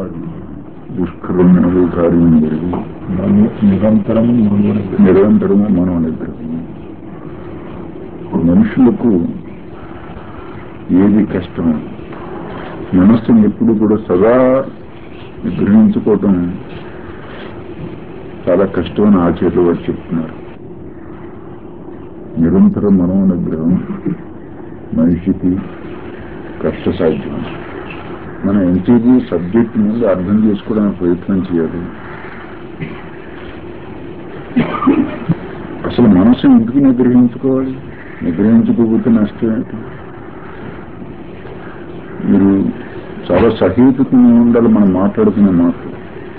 దుష్కరములు కార్యం జరిగి మనము నిరంతరము మనలోనే నిరంతరము మనం నిద్రము మనుషులకు ఏది కష్టం మనస్సుని ఎప్పుడు కూడా సదా నిగ్రహించుకోవటం చాలా కష్టమని ఆచార్యులు వారు చెప్తున్నారు నిరంతరం మనో నిగ్రహం మనిషికి కష్టసాధ్యం మనం ఎంతేది సబ్జెక్ట్ ముందు అర్థం చేసుకోవడానికి ప్రయత్నం చేయాలి అసలు మనసు ఎందుకు నిగ్రహించుకోవాలి నిగ్రహించుకోకపోతే నష్టం ఏంటి మీరు చాలా సహేతుకంగా ఉండాలి మనం మాట్లాడుకునే మాటలు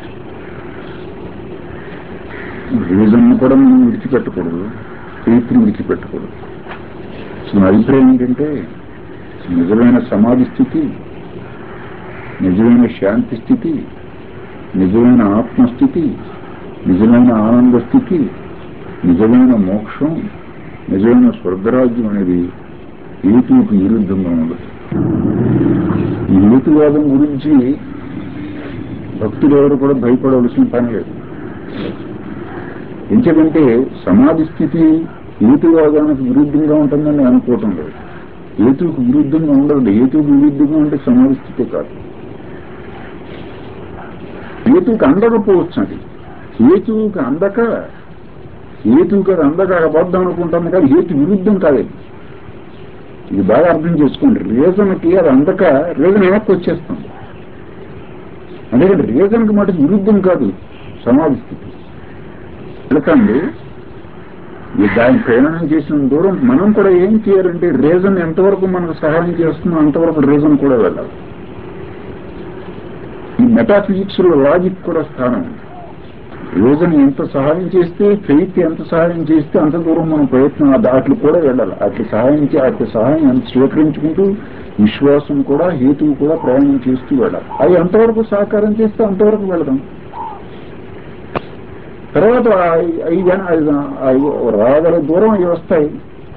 రీజన్ కూడా మనం విడిచిపెట్టకూడదు ఫెయిత్ని విడిచిపెట్టకూడదు అసలు నా అభిప్రాయం ఏంటంటే నిజమైన సమాధి స్థితి నిజమైన శాంతి స్థితి నిజమైన ఆత్మస్థితి నిజమైన ఆనంద స్థితి నిజమైన మోక్షం నిజమైన స్వర్గరాజ్యం అనేది హేతువుకు విరుద్ధంగా ఉండదు ఈ హేతువాదం గురించి భక్తులు ఎవరు కూడా భయపడవలసిన పని లేదు ఎందుకంటే సమాధి స్థితి హేతువాదానికి విరుద్ధంగా ఉంటుందని అనుకోవటం లేదు హేతువుకు విరుద్ధంగా ఉండదు హేతువుకు విరుద్ధంగా ఉంటే సమాధి స్థితి కాదు హేతువుకి అందకపోవచ్చు అది హేతువుకి అందక హేతువుకి అది అందక అబద్ధం అనుకుంటాను కానీ హేతు విరుద్ధం కాదు అది. ఇది బాగా అర్థం చేసుకోండి రీజన్కి అది అందక రీజన్ వెనక్కి వచ్చేస్తుంది అందుకని రీజన్కి మటుకు విరుద్ధం కాదు సమాధి స్థితి వెళకండి ఈ దాని ప్రయాణం చేసిన దూరం మనం కూడా ఏం చేయాలంటే రీజన్ ఎంతవరకు మనకు సహాయం చేస్తుందో అంతవరకు రీజన్ కూడా వెళ్ళాలి ఈ మెటాఫిజిక్స్ లో లాజిక్ కూడా స్థానం ఉంది. రీజన్ ఎంత సహాయం చేస్తే ఫెయిత్ ఎంత సహాయం చేస్తే అంత దూరం మనం ప్రయత్నం అది అట్లు కూడా వెళ్ళాలి అట్లు సహాయం చే- అట్లు సహాయం స్వీకరించుకుంటూ విశ్వాసం కూడా హేతువు కూడా ప్రయాణం చేస్తూ వెళ్ళాలి అవి ఎంతవరకు సహకారం చేస్తే అంతవరకు వెళదాం తర్వాత అవి- అవి వెన- అవి- అవి రాగల దూరం అవి వస్తాయి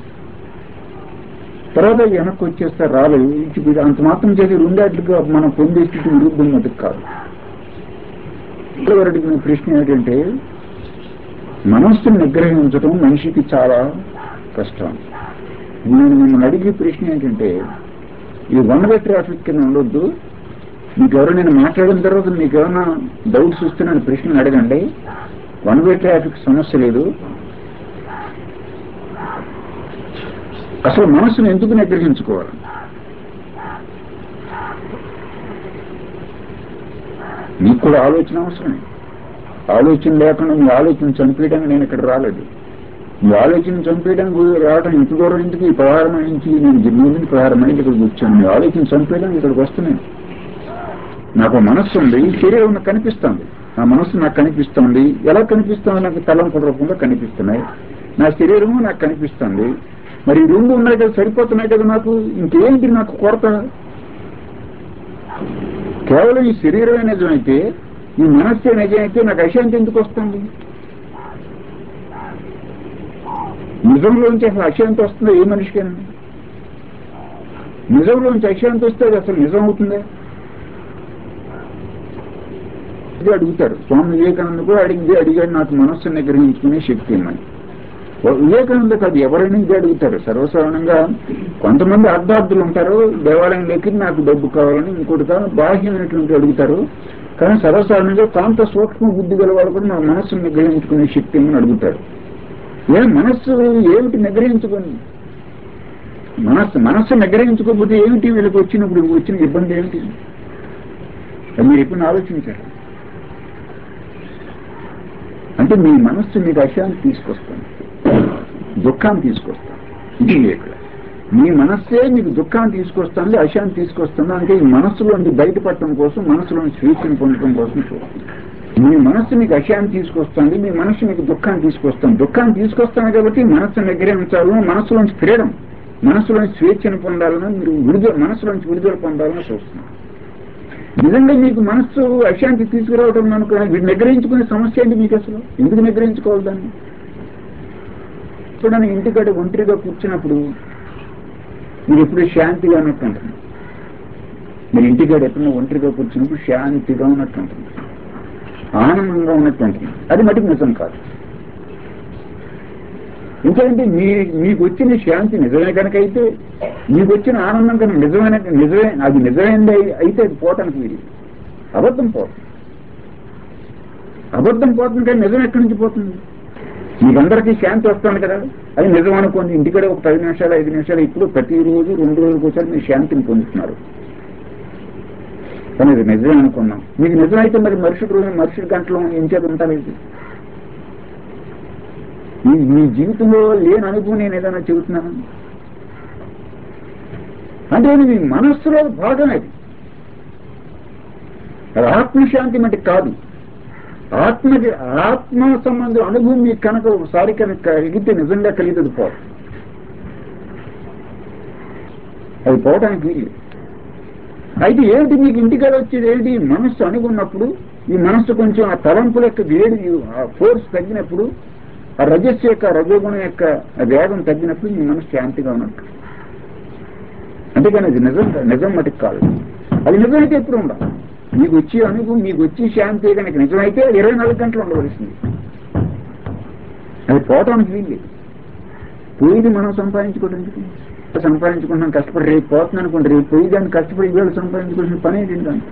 తర్వాత అవి వెనక్కి వచ్చేస్తే రాలేదు ఇది అంత మాత్రం చేసి రెండాట్లుగా మనం పొందే స్థితి విరుద్ధం మటుకు కాదు ఇంతవరకు అడిగిన ప్రశ్న ఏంటంటే మనస్సును నిగ్రహించడం మనిషికి చాలా కష్టం నేను మిమ్మల్ని అడిగే ప్రశ్న ఏంటంటే ఈ వన్ వే ట్రాఫిక్ కింద ఉండొద్దు మీకు ఎవరు నేను మాట్లాడిన తర్వాత మీకు ఏమైనా డౌట్స్ వస్తే నన్ను ప్రశ్నలు అడగండి వన్ వే ట్రాఫిక్ సమస్య లేదు అసలు మనసును ఎందుకు నిగ్రహించుకోవాలి నీకు కూడా ఆలోచన అవసరమే ఆలోచన లేకుండా మీ ఆలోచన చంపేయడానికి నేను ఇక్కడ రాలేదు మీ ఆలోచన చంపేయడానికి రావడం ఇంత దూరం ఎందుకు ఈ ప్రహారం నుంచి నేను జిల్లు నుంచి ప్రహారం అయింది ఇక్కడికి వచ్చాను మీ ఆలోచన చంపేయడానికి ఇక్కడికి వస్తున్నాను నాకు మనస్సు ఉంది శరీరం నాకు కనిపిస్తుంది నా మనస్సు నాకు కనిపిస్తుంది ఎలా కనిపిస్తుంది నాకు తలంపు రూపంలో కనిపిస్తున్నాయి నా శరీరము నాకు కనిపిస్తుంది మరి ఈ రెండు ఉన్నాయి కదా సరిపోతున్నాయి కదా నాకు ఇంకేంటి నాకు కొరత కేవలం ఈ శరీరమే నిజమైతే ఈ మనస్సే నిజమైతే నాకు అశాంతి ఎందుకు వస్తుంది నిజంలోంచి అసలు అశాంతి వస్తుందో ఏ మనిషికైనా నిజంలోంచి అశాంతి వస్తే అది అసలు నిజం అవుతుందా ఇది అడుగుతారు స్వామి వివేకానంద కూడా అడిగింది అడిగాడు నాకు మనస్సును నిగ్రహించుకునే శక్తి ఇమ్మని వివేకానంద కాదు ఎవరైనా ఇది అడుగుతారు సర్వసాధారణంగా కొంతమంది అర్ధార్థులు ఉంటారు దేవాలయంలోకి నాకు డబ్బు కావాలని ఇంకోటి కాదు బాహ్యమైనటువంటి అడుగుతారు కానీ సర్వసాధారణంగా కాంత సూక్ష్మ బుద్ధి గల వాళ్ళు కూడా నా మనస్సును నిగ్రహించుకునే శక్తి ఇమ్మని అడుగుతారు ఏ మనస్సు ఏమిటి నిగ్రహించుకొని మనస్సు మనస్సు నిగ్రహించుకోకపోతే ఏమిటి వీళ్ళకి వచ్చినప్పుడు వచ్చిన ఇబ్బంది ఏమిటి అది మీరు ఎప్పుడు ఆలోచించారు అంటే మీ మనస్సు మీకు అశాంతి తీసుకొస్తుంది దుఃఖాన్ని తీసుకొస్తాను ఇది ఇక్కడ మీ మనస్సే మీకు దుఃఖాన్ని తీసుకొస్తుంది అశాంతి తీసుకొస్తుంది అంటే ఈ మనస్సులోంచి బయటపడటం కోసం మనసులోని స్వేచ్ఛను పొందడం కోసం చూస్తుంది మీ మనస్సు మీకు అశాంతి తీసుకొస్తుంది మీ మనస్సు మీకు దుఃఖాన్ని తీసుకొస్తుంది దుఃఖాన్ని తీసుకొస్తాను కాబట్టి మనస్సు నిగ్రహించాలని మనసులోంచి ఫ్రీడమ్ మనసులోని స్వేచ్ఛను పొందాలని మీరు విడుదల మనసులోంచి విడుదల పొందాలని చూస్తున్నారు నిజంగా మీకు మనస్సు అశాంతి తీసుకురావడం అనుకో వీడు నిగ్రహించుకునే సమస్య ఏంటి మీకు అసలు ఎందుకు నిగ్రహించుకోవాలి దాన్ని చూడండి ఇంటికాడ ఒంటరిగా కూర్చున్నప్పుడు మీరు ఎప్పుడు శాంతిగా అన్నట్టు ఉంటుంది మీరు ఇంటికాడ ఎప్పుడైనా ఒంటరిగా కూర్చున్నప్పుడు శాంతిగా ఉన్నట్టు ఉంటుంది ఆనందంగా ఉన్నట్టు ఉంటుంది అది మటుకు నిజం కాదు ఎందుకంటే మీ మీకు వచ్చిన శాంతి నిజమే కనుక అయితే మీకు వచ్చిన ఆనందం కనుక నిజమైన నిజమే అది నిజమైంది అయి- అయితే అది పోవటానికి వీలు అబద్ధం పోతుంది అబద్ధం పోతుంది కానీ నిజం ఎక్కడి నుంచి పోతుంది మీకందరికీ శాంతి వస్తుంది కదా అది నిజం అనుకోండి ఇంటికడే ఒక పది నిమిషాలు ఐదు నిమిషాలు ఇప్పుడు ప్రతిరోజు రెండు రోజులకు ఒకసారి మీరు శాంతిని పొందుతున్నారు కానీ ఇది నిజమే అనుకున్నాం మీకు నిజమైతే మరి మరుసటి రోజు మరుసటి గంటలో ఏం చేత ఉంటారు మీ మీ జీవితంలో లేని అనుభవం నేను ఏదైనా చెబుతున్నాను అంటే అది మీ మనస్సులో భాగం అది అది ఆత్మశాంతి మటుకు కాదు ఆత్మకి ఆత్మ సంబంధం అనుభవం మీకు కనుక ఒకసారి కనుక కలిగితే నిజంగా కలిగేది పోదు అది పోవడానికి వీలు అయితే ఏంటి మీకు ఇంటికాడ వచ్చేది ఏంటి మనస్సు అనుకున్నప్పుడు ఈ మనస్సు కొంచెం ఆ తలంపుల యొక్క వేడి ఆ ఫోర్స్ తగ్గినప్పుడు ఆ రజస్సు యొక్క రజోగుణం యొక్క ఆ వేగం తగ్గినప్పుడు మీ మనస్సు శాంతిగా ఉన్నట్టు అంతేగాని అది నిజం కాదు, నిజం మటుకు కాదు అది నిజమైతే ఎప్పుడు ఉండాలి మీకు వచ్చే అనుభవం మీకు వచ్చే శాంతి కనుక నిజమైతే ఇరవై నాలుగు గంటలు ఉండవలసింది అది పోవటానికి వీలు పోయిది మనం సంపాదించుకోవడానికి సంపాదించుకుంటున్నాం కష్టపడి రేపు పోతుంది అనుకోండి రేపు పోయి దాన్ని కష్టపడి ఇవాళ సంపాదించుకోవాల్సిన పని ఏంటి దాన్ని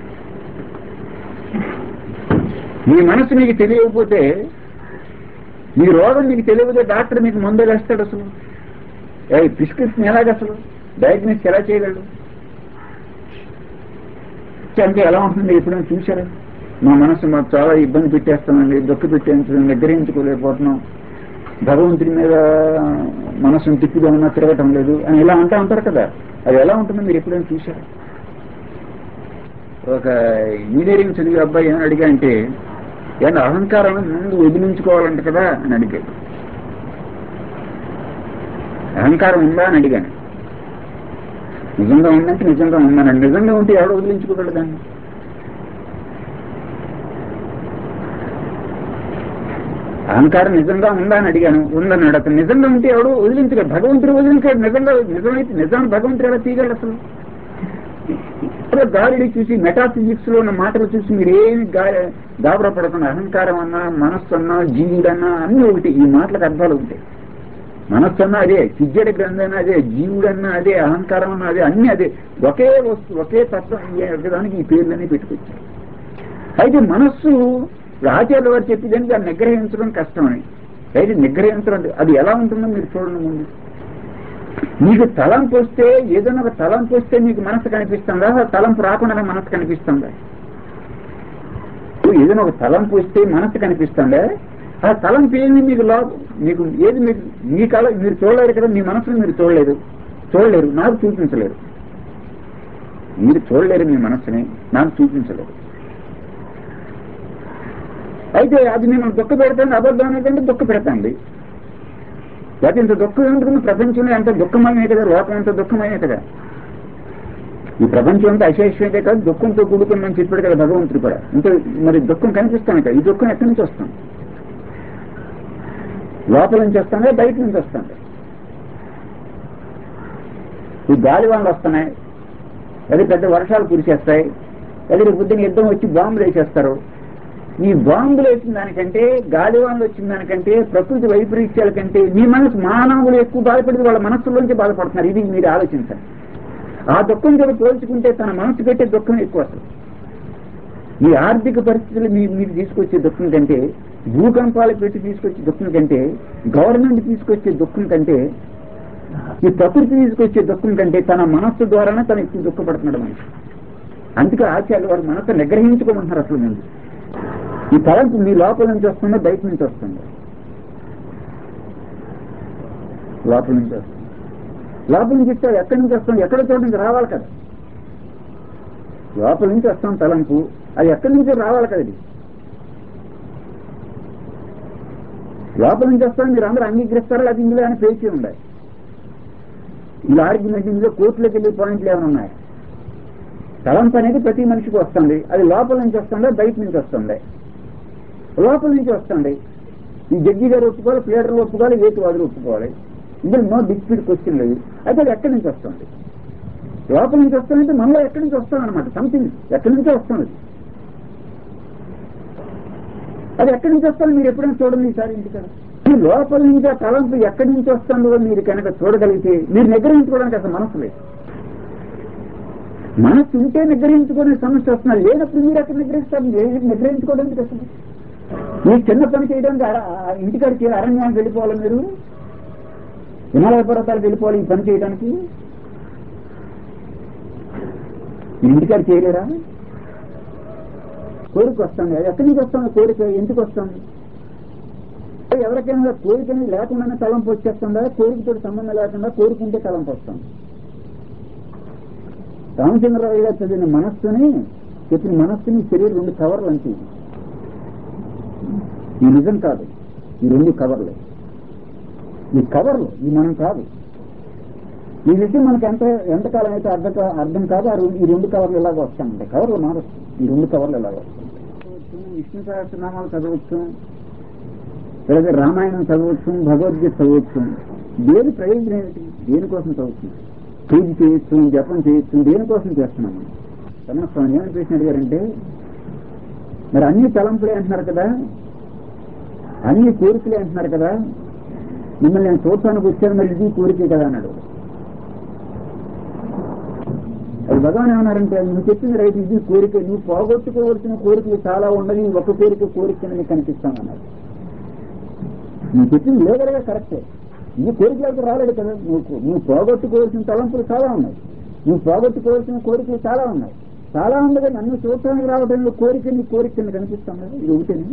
మీ మనసు మీకు తెలియకపోతే మీ రోగం మీకు తెలియకపోతే డాక్టర్ మీకు మందు వేస్తాడు అసలు ఏ ప్రిస్క్రిప్షన్ ఎలాగ అసలు డయాగ్నోస్ ఎలా చేయలేడు అంటే ఎలా ఉంటుంది ఎప్పుడైనా చూశారా మా మనసు మాకు చాలా ఇబ్బంది పెట్టేస్తామండి దుఃఖ పెట్టేంచడం నిగ్రహించుకోలేకపోతున్నాం భగవంతుడి మీద మనసును తిప్పిగా ఉన్నా తిరగటం లేదు అని ఇలా అంటా ఉంటారు కదా అది ఎలా ఉంటుందో మీరు ఎప్పుడైనా చూశారా ఒక ఇంజనీరింగ్ చదివే అబ్బాయి ఏమని అడిగా అంటే ఏంటి అహంకారం ముందు వదిలించుకోవాలంట కదా అని అడిగాడు అహంకారం ఉందా అని అడిగాను నిజంగా ఉందంటే నిజంగా ఉందని నిజంగా ఉంటే ఎవడు వదిలించుకోగలడు దాన్ని అహంకారం నిజంగా ఉందా అని అడిగాను ఉందన్నాడు అతను నిజంగా ఉంటే ఎవడు వదిలించగలడు భగవంతుడు వదిలించాడు నిజంగా నిజమైతే నిజాన్ని భగవంతుడు ఎలా తీయగలడు అసలు ఇప్పుడు గాలిని చూసి మెటాఫిజిక్స్ లో ఉన్న మాటలు చూసి మీరు ఏమి గా- గాబరా పడకుండా అహంకారం అన్నా మనస్సు అన్నా జీవుడన్నా అన్ని ఒకటి ఈ మాటలకు అర్థాలు ఉంటాయి మనస్సు అన్నా అదే సిజ్జడి గ్రంథం అదే జీవుడన్నా అదే అహంకారం అన్నా అదే అన్ని అదే ఒకే వస్తు ఒకే తత్వం ఈ ఒకదానికి ఈ పేర్లన్నీ పెట్టుకొచ్చారు అయితే మనస్సు ఇప్పుడు ఆచార్యుల వారు చెప్పేదాన్ని దాన్ని నిగ్రహించడం కష్టమని అయితే నిగ్రహించడం అంటే అది ఎలా ఉంటుందో మీరు చూడండి ముందు మీకు తలంపు వస్తే ఏదైనా ఒక తలంపు వస్తే మీకు మనసు కనిపిస్తుందా ఆ తలంపు రాకుండా మనసు కనిపిస్తుందా ఇప్పుడు ఏదైనా ఒక తలంపు వస్తే మనసు కనిపిస్తుందా ఆ తలంపు ఏమి మీకు లా మీకు ఏది మీకు మీ కళ మీరు చూడలేరు కదా మీ మనసును మీరు చూడలేరు చూడలేరు నాకు చూపించలేరు మీరు చూడలేరు మీ మనస్సుని నాకు చూపించలేరు అయితే అది మిమ్మల్ని దుఃఖ పెడతాను అబద్ధం అనేదంటే దుఃఖ పెడతాండి లేకపోతే ఇంత దుఃఖం ఎందుకు ప్రపంచంలో ఎంత దుఃఖమయమే కదా లోకం ఎంత దుఃఖమయమే కదా ఈ ప్రపంచం అంతా అశేషమైతే కాదు దుఃఖంతో కూడుకుందని చెప్పాడు కదా భగవంతుడు కూడా ఇంకా మరి దుఃఖం కనిపిస్తాను కదా ఈ దుఃఖం ఎక్కడి నుంచి వస్తాం లోపల నుంచి వస్తానే బయట నుంచి వస్తాను ఈ గాలి వాళ్ళు వస్తున్నాయి అది పెద్ద వర్షాలు కురిసేస్తాయి అది బుద్ధిని యుద్ధం వచ్చి బాంబులు వేసేస్తారు ఈ బాంబులు వేసిన దానికంటే గాలివాన్లు వచ్చిన దానికంటే ప్రకృతి వైపరీత్యాల కంటే మీ మనసు మానవులు ఎక్కువ బాధపడి వాళ్ళ మనస్సులోంచి బాధపడుతున్నారు ఇది మీరు ఆలోచించండి ఆ దుఃఖం కూడా పోల్చుకుంటే తన మనసు పెట్టే దుఃఖం ఎక్కువ అసలు మీ ఆర్థిక పరిస్థితులు మీ మీరు తీసుకొచ్చే దుఃఖం కంటే భూకంపాలు పెట్టి తీసుకొచ్చే దుఃఖం కంటే గవర్నమెంట్ తీసుకొచ్చే దుఃఖం కంటే ఈ ప్రకృతి తీసుకొచ్చే దుఃఖం కంటే తన మనస్సు ద్వారానే తను ఎక్కువ దుఃఖపడుతున్నాడు మనిషి అందుకే ఆచార్యులు వారు మనసు నిగ్రహించుకోమంటున్నారు అసలు ముందు ఈ తలంపు మీ లోపల నుంచి వస్తుందా బయట నుంచి వస్తుందా లోపల నుంచి వస్తుంది లోపల నుంచి ఇస్తే ఎక్కడి నుంచి వస్తుంది ఎక్కడ చోట నుంచి రావాలి కదా లోపల నుంచి వస్తాం తలంపు అది ఎక్కడి నుంచో రావాలి కదా ఇది లోపల నుంచి వస్తాం మీరు అందరూ అంగీకరిస్తారా అది ఇందులో అని పేచి ఉండాలి ఇలా ఆర్గ్యుమెంట్ ఇందులో కోర్టులోకి వెళ్ళే పాయింట్లు ఏమైనా ఉన్నాయి తలంపు అనేది ప్రతి మనిషికి వస్తుంది అది లోపల నుంచి వస్తుందా బయట నుంచి వస్తుంది లోపల నుంచి వస్తుంది ఈ జడ్జి గారు ఒప్పుకోవాలి ప్లేడర్లు ఒప్పుకోవాలి వేటి వాదులు ఒప్పుకోవాలి ఇందులో నో డిస్ప్యూట్ క్వశ్చన్ లేదు అయితే అది ఎక్కడి నుంచి వస్తుంది లోపల నుంచి వస్తానంటే మనలో ఎక్కడి నుంచి వస్తామన్నమాట సంథింగ్ ఎక్కడి నుంచో వస్తుంది అది ఎక్కడి నుంచి వస్తాను మీరు ఎప్పుడైనా చూడండి ఈసారి ఇంటికాడ ఈ లోపల నుంచి ఆ తలంపు ఎక్కడి నుంచి వస్తుందో మీరు కనుక చూడగలిగితే మీరు నిగ్రహించుకోవడానికి అసలు మనసు లేదు మనసు ఉంటే నిగ్రహించుకునే సమస్య వస్తున్నారు లేనప్పుడు మీరు ఎక్కడ నిగ్రహిస్తారు ఏ- నిగ్రహించుకోవడానికి అసలు మీరు చిన్న పని చేయడానికి అర- ఆ ఇంటికాడికి అరణ్యానికి వెళ్ళిపోవాలి మీరు హిమాలయ పర్వతాలకు వెళ్ళిపోవాలి ఈ పని చేయడానికి మీరు ఇంటికాడ చేయలేరా కోరిక వస్తుంది అది ఎక్కడి నుంచి వస్తుంది కోరిక ఎందుకు వస్తుంది ఎవరికైనా కోరికని లేకుండానే తలంపు వచ్చేస్తుందా కోరికతో సంబంధం లేకుండా కోరుకుంటే తలంపు వస్తుంది రామచంద్రరావు గారు చదివిన మనస్సుని చెప్పిన మనస్సుని శరీరం రెండు కవర్లు అంటే ఈ నిజం కాదు ఈ రెండు కవర్లు ఈ కవర్లు ఈ మనం కాదు ఈ విషయం మనకి ఎంత ఎంతకాలం అయితే అర్థం కా- అర్థం కాదు ఆ రెండు- ఈ రెండు కవర్లు ఇలాగ వస్తాయంటాయి కవర్లు మారచ్చు ఈ రెండు కవర్లు ఇలాగ వస్తాయి విష్ణు సహస్రనామాలు చదవచ్చు లేదా రామాయణం చదవచ్చు భగవద్గీత చదవచ్చు దేని ప్రయోజనం ఏమిటి దేనికోసం చదువుతుంది పూజ చేయొచ్చు జపం చేయొచ్చు దేనికోసం చేస్తున్నాము రమణస్వామి ఏమనిపించిన అడిగారంటే మరి అన్ని తలంపులే అంటున్నారు కదా అన్ని కోరికలే అంటున్నారు కదా మిమ్మల్ని నేను చూడటానికి వచ్చాను మరి ఇది కోరికే కదా అన్నాడు అది భగవాన్ ఏమన్నారంటే నువ్వు చెప్పింది రైతు ఇది కోరిక నువ్వు పోగొట్టుకోవాల్సిన కోరికలు చాలా ఉన్నది ఈ ఒక్క కోరిక కోరిక నీకు కనిపిస్తానన్నాడు నువ్వు చెప్పింది లేదరగా కరెక్టే ఈ కోరికలకు రాలేడు కదా నువ్వు నువ్వు పోగొట్టుకోవాల్సిన తలంపులు చాలా ఉన్నాయి నువ్వు పోగొట్టుకోవాల్సిన కోరికలు చాలా ఉన్నాయి చాలా ఉండగా నన్ను చూడటానికి రావడంలో కోరిక నీ కోరిక కింద కనిపిస్తాం కదా ఇది ఒకటేనే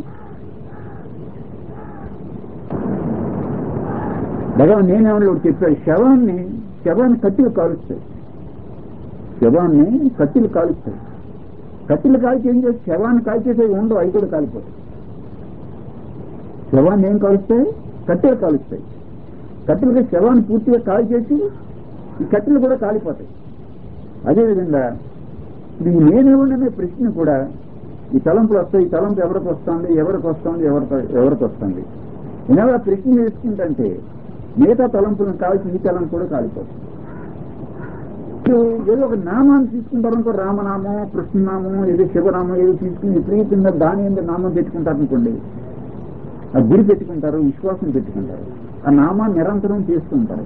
భగవాన్ నేనేమన్నా ఒకటి చెప్పాడు శవాన్ని శవాన్ని కత్తిలు కాలుస్తాయి శవాన్ని కత్తిలు కాలుస్తాయి కత్తిలు కాల్చి ఏం చేస్తే శవాన్ని కాల్చేసేవి ఉండవు అవి కూడా కాలిపోతాయి శవాన్ని ఏం కాలుస్తాయి కట్టెలు కాలుస్తాయి కట్టెలకి శవాన్ని పూర్తిగా కాల్చేసి ఈ కట్టెలు కూడా కాలిపోతాయి అదేవిధంగా ఇప్పుడు ఈ నేనేమన్నా ప్రశ్న కూడా ఈ తలంపులు వస్తాయి ఈ తలంపు ఎవరికి వస్తుంది ఎవరికి వస్తుంది ఎవరికి ఎవరికి వస్తుంది నేను ఆ ప్రశ్న వేసుకుంటే మిగతా తలంపులను కాల్చి ఈ తలంపు కూడా కాలిపోతుంది మీరు ఏదో ఒక నామాన్ని తీసుకుంటారు అనుకో రామనామం కృష్ణనామం ఏదో శివనామం ఏదో తీసుకుని విపరీతంగా దాని మీద నామం పెట్టుకుంటారు అనుకోండి ఆ గురి పెట్టుకుంటారు విశ్వాసం పెట్టుకుంటారు ఆ నామాన్ని నిరంతరం చేస్తూ ఉంటారు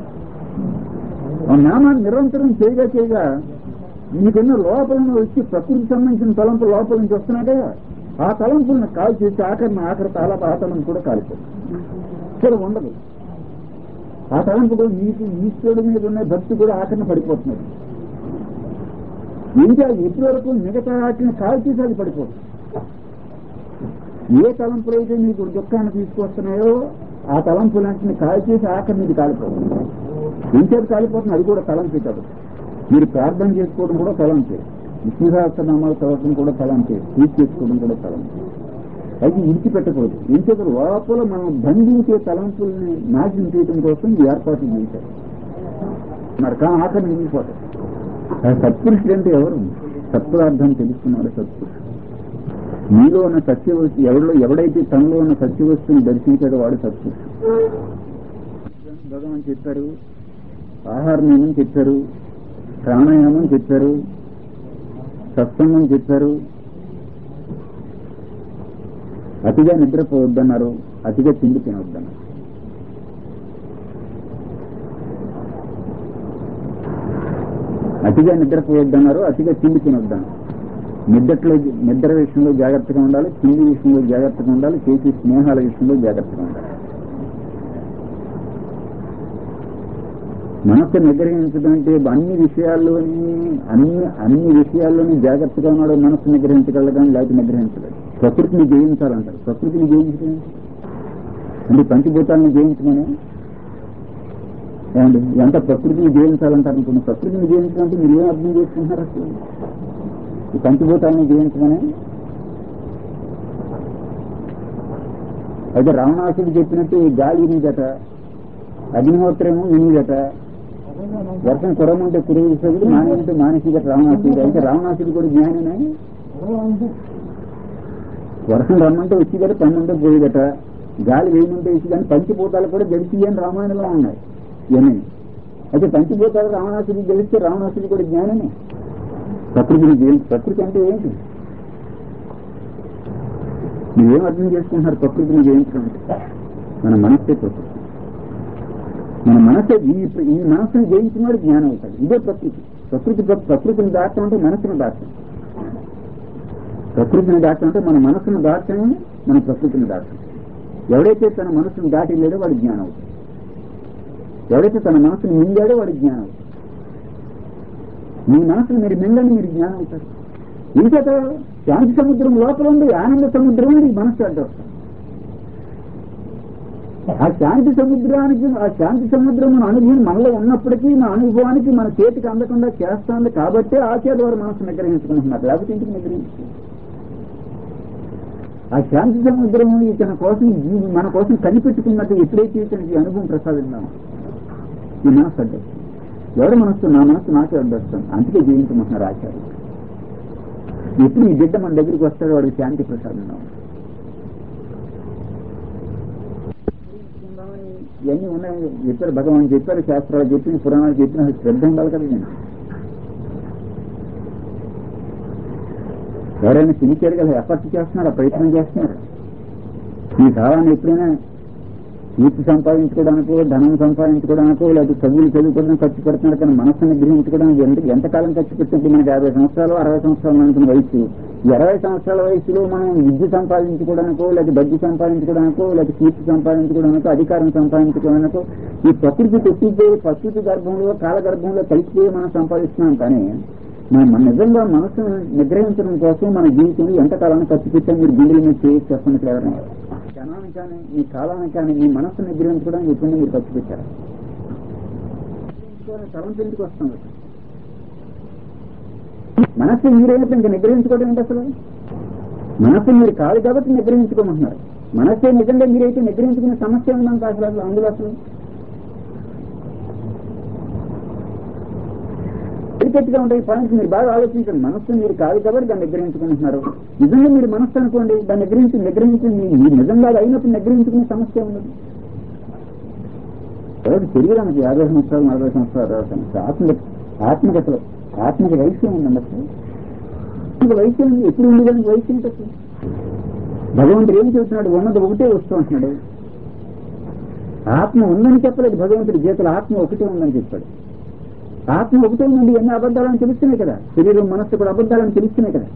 ఆ నామాన్ని నిరంతరం చేయగా చేయగా మీకున్న లోపల నుంచి వచ్చి ప్రకృతి సంబంధించిన తలంపు లోపల నుంచి వస్తున్నాడే ఆ తలంపులను కాల్ చేసి ఆఖరిని ఆఖరి తాల ఆ తలంపు కూడా కాలిపోతుంది ఇక్కడ ఉండదు ఆ తలంపు కూడా మీకు ఈశ్వరుడి మీద ఉన్న భక్తి కూడా ఆఖరిని పడిపోతున్నది ఇంకా ఎప్పటి వరకు మిగతా వాటిని కాల్ చేసి అది పడిపోతుంది ఏ తలంపులు అయితే మీకు దుఃఖాన్ని తీసుకొస్తున్నాయో ఆ తలంపులన్నింటిని కాల్చేసి ఆఖరి మీకు కాలిపోతుంది ఇంకేది కాలిపోతుంది అది కూడా తలంపే కాదు మీరు ప్రార్థన చేసుకోవడం కూడా తలంపే విష్ణు సహస్రనామాలు చదవడం కూడా తలంపే పూజ చేసుకోవడం కూడా తలంపే అయితే విడిచిపెట్టకూడదు ఇంకేత లోపల మనం బంధించే తలంపుల్ని నాశనం చేయడం కోసం ఈ ఏర్పాట్లు చేశారు మరి కానీ ఆఖరి మిగిలిపోతాయి ఆ సత్పురుషుడు అంటే ఎవరు సత్పదార్థాన్ని తెలుసుకున్నాడు సత్పురుషుడు మీలో ఉన్న సత్య వస్తు ఎవరిలో ఎవడైతే తనలో ఉన్న సత్య వస్తువుని దర్శించాడో వాడు సత్పురుషుడు భగవాన్ చెప్పారు ఆహార నియమం చెప్పారు ప్రాణాయామం చెప్పారు సత్సంగం చెప్పారు అతిగా నిద్రపోవద్దన్నారు అతిగా తిండి తినవద్దన్నారు అతిగా నిద్రపోవద్దన్నారు అతిగా తిండి తినొద్దన్నారు నిద్రలో నిద్ర విషయంలో జాగ్రత్తగా ఉండాలి తిండి విషయంలో జాగ్రత్తగా ఉండాలి చేసే స్నేహాల విషయంలో జాగ్రత్తగా ఉండాలి మనసు నిగ్రహించడం అంటే అన్ని విషయాల్లోని అన్ని అన్ని విషయాల్లోని జాగ్రత్తగా ఉన్నాడు మనసు నిగ్రహించగలగాని లేకపోతే నిగ్రహించలేదు ప్రకృతిని జయించాలంటారు ప్రకృతిని జయించడం అంటే పంచభూతాలను జయించమని ఏమండి ఎంత ప్రకృతిని జయించాలంటారు అనుకున్న ప్రకృతిని జయించడం అంటే మీరు ఏం అర్థం చేసుకుంటున్నారు అసలు ఈ పంచభూతాలను జయించమని అయితే రావణాసుడు చెప్పినట్టు ఈ గాలి వినిదట అగ్నిహోత్రము వినిదట వర్షం కురమంటే కురిసేది మానేమంటే మానేసిదట రావణాసుడు అయితే రావణాసుడు కూడా జ్ఞానమే వర్షం రమ్మంటే వచ్చిదట పమ్మంటే పోయేదట గాలి వేయమంటే ఇచ్చి కానీ పంచిపోతాలు కూడా గడిచి అని రామాయణంలో ఉన్నాయి ఇవన్నీ అయితే పంచిపోతాడు రావణాసుడికి తెలిస్తే రావణాసుడి కూడా జ్ఞానమే ప్రకృతిని జయించి ప్రకృతి అంటే ఏంటి మీరేం అర్థం చేసుకుంటున్నారు ప్రకృతిని జయించడం అంటే మన మనస్సే ప్రకృతి మన మనసే ఈ ఈ మనస్సును జయించినాడు జ్ఞానం అవుతాడు ఇదే ప్రకృతి ప్రకృతి ప్రకృతిని దాటం అంటే మనసును దాటం ప్రకృతిని దాటం అంటే మన మనసును దాటమే మన ప్రకృతిని దాటం ఎవడైతే తన మనసును దాటి లేడో వాడు జ్ఞానం అవుతాడు ఎవడైతే తన మనసును మింగాడో వాడు జ్ఞానం అవుతాడు మీ మనసును మీరు మింగని మీరు జ్ఞానం అవుతారు ఇంకేత శాంతి సముద్రం లోపల ఉంది ఆనంద సముద్రం ఉంది మనసు అడ్డొస్తాం ఆ శాంతి సముద్రానికి ఆ శాంతి సముద్రం మన అనుభవం మనలో ఉన్నప్పటికీ మన అనుభవానికి మన చేతికి అందకుండా చేస్తాంది కాబట్టే ఆచార్య వారు మనసు నిగ్రహించుకుంటున్నారు లేకపోతే ఇంటికి నిగ్రహించుకుంటారు ఆ శాంతి సముద్రం ఇతని కోసం ఈ- మన కోసం కనిపెట్టుకున్నట్టు ఎప్పుడైతే ఇతనికి అనుభవం ప్రసాదిద్దాం ఈ మనసు అడ్డొస్తుంది ఎవరి మనస్సు నా మనస్సు నాకే అడ్డొస్తుంది అందుకే జీవించమంటున్నారు ఆచార్యులు ఎప్పుడు ఈ బిడ్డ మన దగ్గరికి వస్తాడో వాడికి శాంతి ప్రసాదిద్దాం ఇవన్నీ ఉన్నాయి చెప్పారు భగవాన్ చెప్పారు శాస్త్రాలు చెప్పిన పురాణాలు చెప్పిన శ్రద్ధ ఉండాలి కదా నేను ఎవరైనా సిన్సియర్ గా ఎఫర్ట్ చేస్తున్నారు ప్రయత్నం చేస్తున్నారు ఈ కాలాన్ని ఎప్పుడైనా కీర్తి సంపాదించుకోవడానికో ధనం సంపాదించుకోవడానికో లేదా చదువులు చదువుకోవడానికి ఖర్చు పెడుతున్నారు కానీ మనస్సును గ్రహించుకోవడానికి ఎంత ఎంతకాలం ఖర్చు పెట్టినప్పుడు మనకి యాభై సంవత్సరాలు అరవై సంవత్సరాలు అనుకున్న వయసు ఈ అరవై సంవత్సరాల వయసులో మనం విద్య సంపాదించుకోవడానికో లేదా డబ్బు సంపాదించుకోవడానికో లేదా కీర్తి సంపాదించుకోవడానికో అధికారం సంపాదించుకోవడానికో ఈ ప్రకృతి తెచ్చిపోయి ప్రకృతి గర్భంలో కాల గర్భంలో కలిసిపోయి మనం సంపాదిస్తున్నాం కానీ మనం మన నిజంగా మనసును నిగ్రహించడం కోసం మన జీవితంలో ఎంతకాలాన్ని ఖర్చు పెట్టాం మీరు గుండెల మీద చేసి చెప్పండి ఇక్కడ ఎవరైనా క్షణానికి కానీ మీ కాలానికి కానీ మీ మనస్సును నిగ్రహించుకోవడానికి ఎప్పుడైనా మీరు ఖర్చు పెట్టారు తలంపు ఎందుకు వస్తుంది మనస్సు మీరైనప్పుడు ఇంకా నిగ్రహించుకోవడం ఏంటి అసలు మనస్సు మీరు కాదు కాబట్టి నిగ్రహించుకోమంటున్నారు మనస్సే నిజంగా మీరైతే నిగ్రహించుకునే సమస్య ఉందాం అసలు అసలు అందులో అసలు క్రికెట్గా ఉంటాయి పాయింట్స్ మీరు బాగా ఆలోచించండి మనస్సు మీరు కాదు కాబట్టి దాన్ని నిగ్రహించుకుంటున్నారు నిజంగా మీరు మనస్సు అనుకోండి దాన్ని నిగ్రహించి నిగ్రహించి మీ- మీరు నిజంగా అది అయినప్పుడు నిగ్రహించుకునే సమస్య ఉండదు ఎవరు శరీరానికి యాభై సంవత్సరాలు నలభై సంవత్సరాలు అరవై సంవత్సరాలు ఆత్మ ఆత్మకి అసలు ఆత్మకి వయసు ఉందండి అసలు ఆత్మకి వయసు ఉంది ఎప్పుడు ఉండేదానికి వయసు ఏంటి అసలు భగవంతుడు ఏం చెబుతున్నాడు ఉన్నది ఒకటే వస్తూ అంటున్నాడు ఆత్మ ఉందని చెప్పలేదు భగవంతుడి గీతలు ఆత్మ ఒకటే ఉందని చెప్పాడు ఆత్మ ఒకటే ఉందండి ఎన్ని అబద్ధాలని తెలుస్తున్నాయి కదా శరీరం మనస్సు కూడా అబద్ధాలని తెలుస్తున్నాయి కదా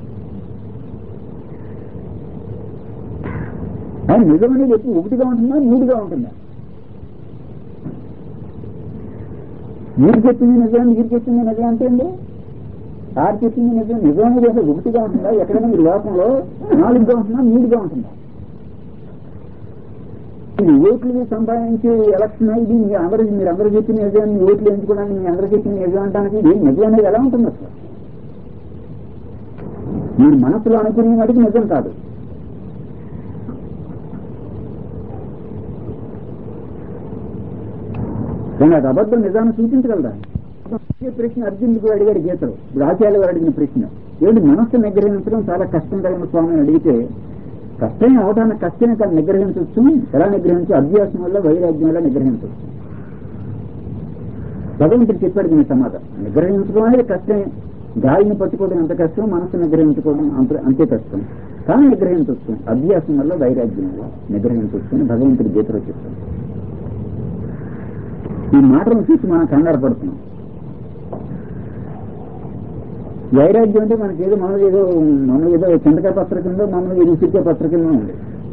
ఆయన నిజం అనేది ఎప్పుడు ఒకటిగా ఉంటుందా మూడుగా ఉంటుందా మీరు చెప్పింది నిజం మీరు చెప్పింది నిజం అంటే అండి ఆరు చెప్పింది నిజం నిజం అనేది అసలు ఒకటిగా ఉంటుందా ఎక్కడైనా మీ లోకంలో నాలుగుగా ఉంటుందా మూడుగా ఉంటుందా ఇది ఓట్లు సంపాదించి ఎలక్షన్ ఇది మీ అందరూ మీరు అందరూ చెప్పిన నిజం మీ ఓట్లు ఎంచుకోవడానికి మీ అందరూ చెప్పిన నిజం అంటానికి ఇది నిజం అనేది ఎలా ఉంటుంది అసలు మీరు మనసులో అనుకునే వాటికి నిజం కాదు కానీ అది అబద్ధం నిజాన్ని సూచించగలరా ఇదే ప్రశ్న అర్జునుడికి అడిగాడు గీతలు ఇప్పుడు ఆచార్య గారు అడిగిన ప్రశ్న ఏంటి మనస్సు నిగ్రహించడం చాలా కష్టం కలిగిన స్వామి అని అడిగితే కష్టమే అవడానికి కష్టమే కానీ నిగ్రహించవచ్చు ఎలా నిగ్రహించు అభ్యాసం వల్ల వైరాగ్యం వల్ల నిగ్రహించవచ్చు భగవంతుడు చెప్పాడు దీని సమాధానం నిగ్రహించడం అనేది కష్టమే గాలిని పట్టుకోవడం ఎంత కష్టం మనసు నిగ్రహించుకోవడం అంత అంతే కష్టం కానీ నిగ్రహించవచ్చు అభ్యాసం వల్ల వైరాగ్యం వల్ల నిగ్రహించవచ్చు అని భగవంతుడి గీతలో చెప్తాడు ఈ మాటలను చూసి మనం కంగారు పడుతున్నాం వైరాగ్యం అంటే మనకి ఏదో మనం ఏదో మనం ఏదో చింతకాయ పత్ర కింద మనం ఏదో సిక్కే పత్ర కింద ఉంది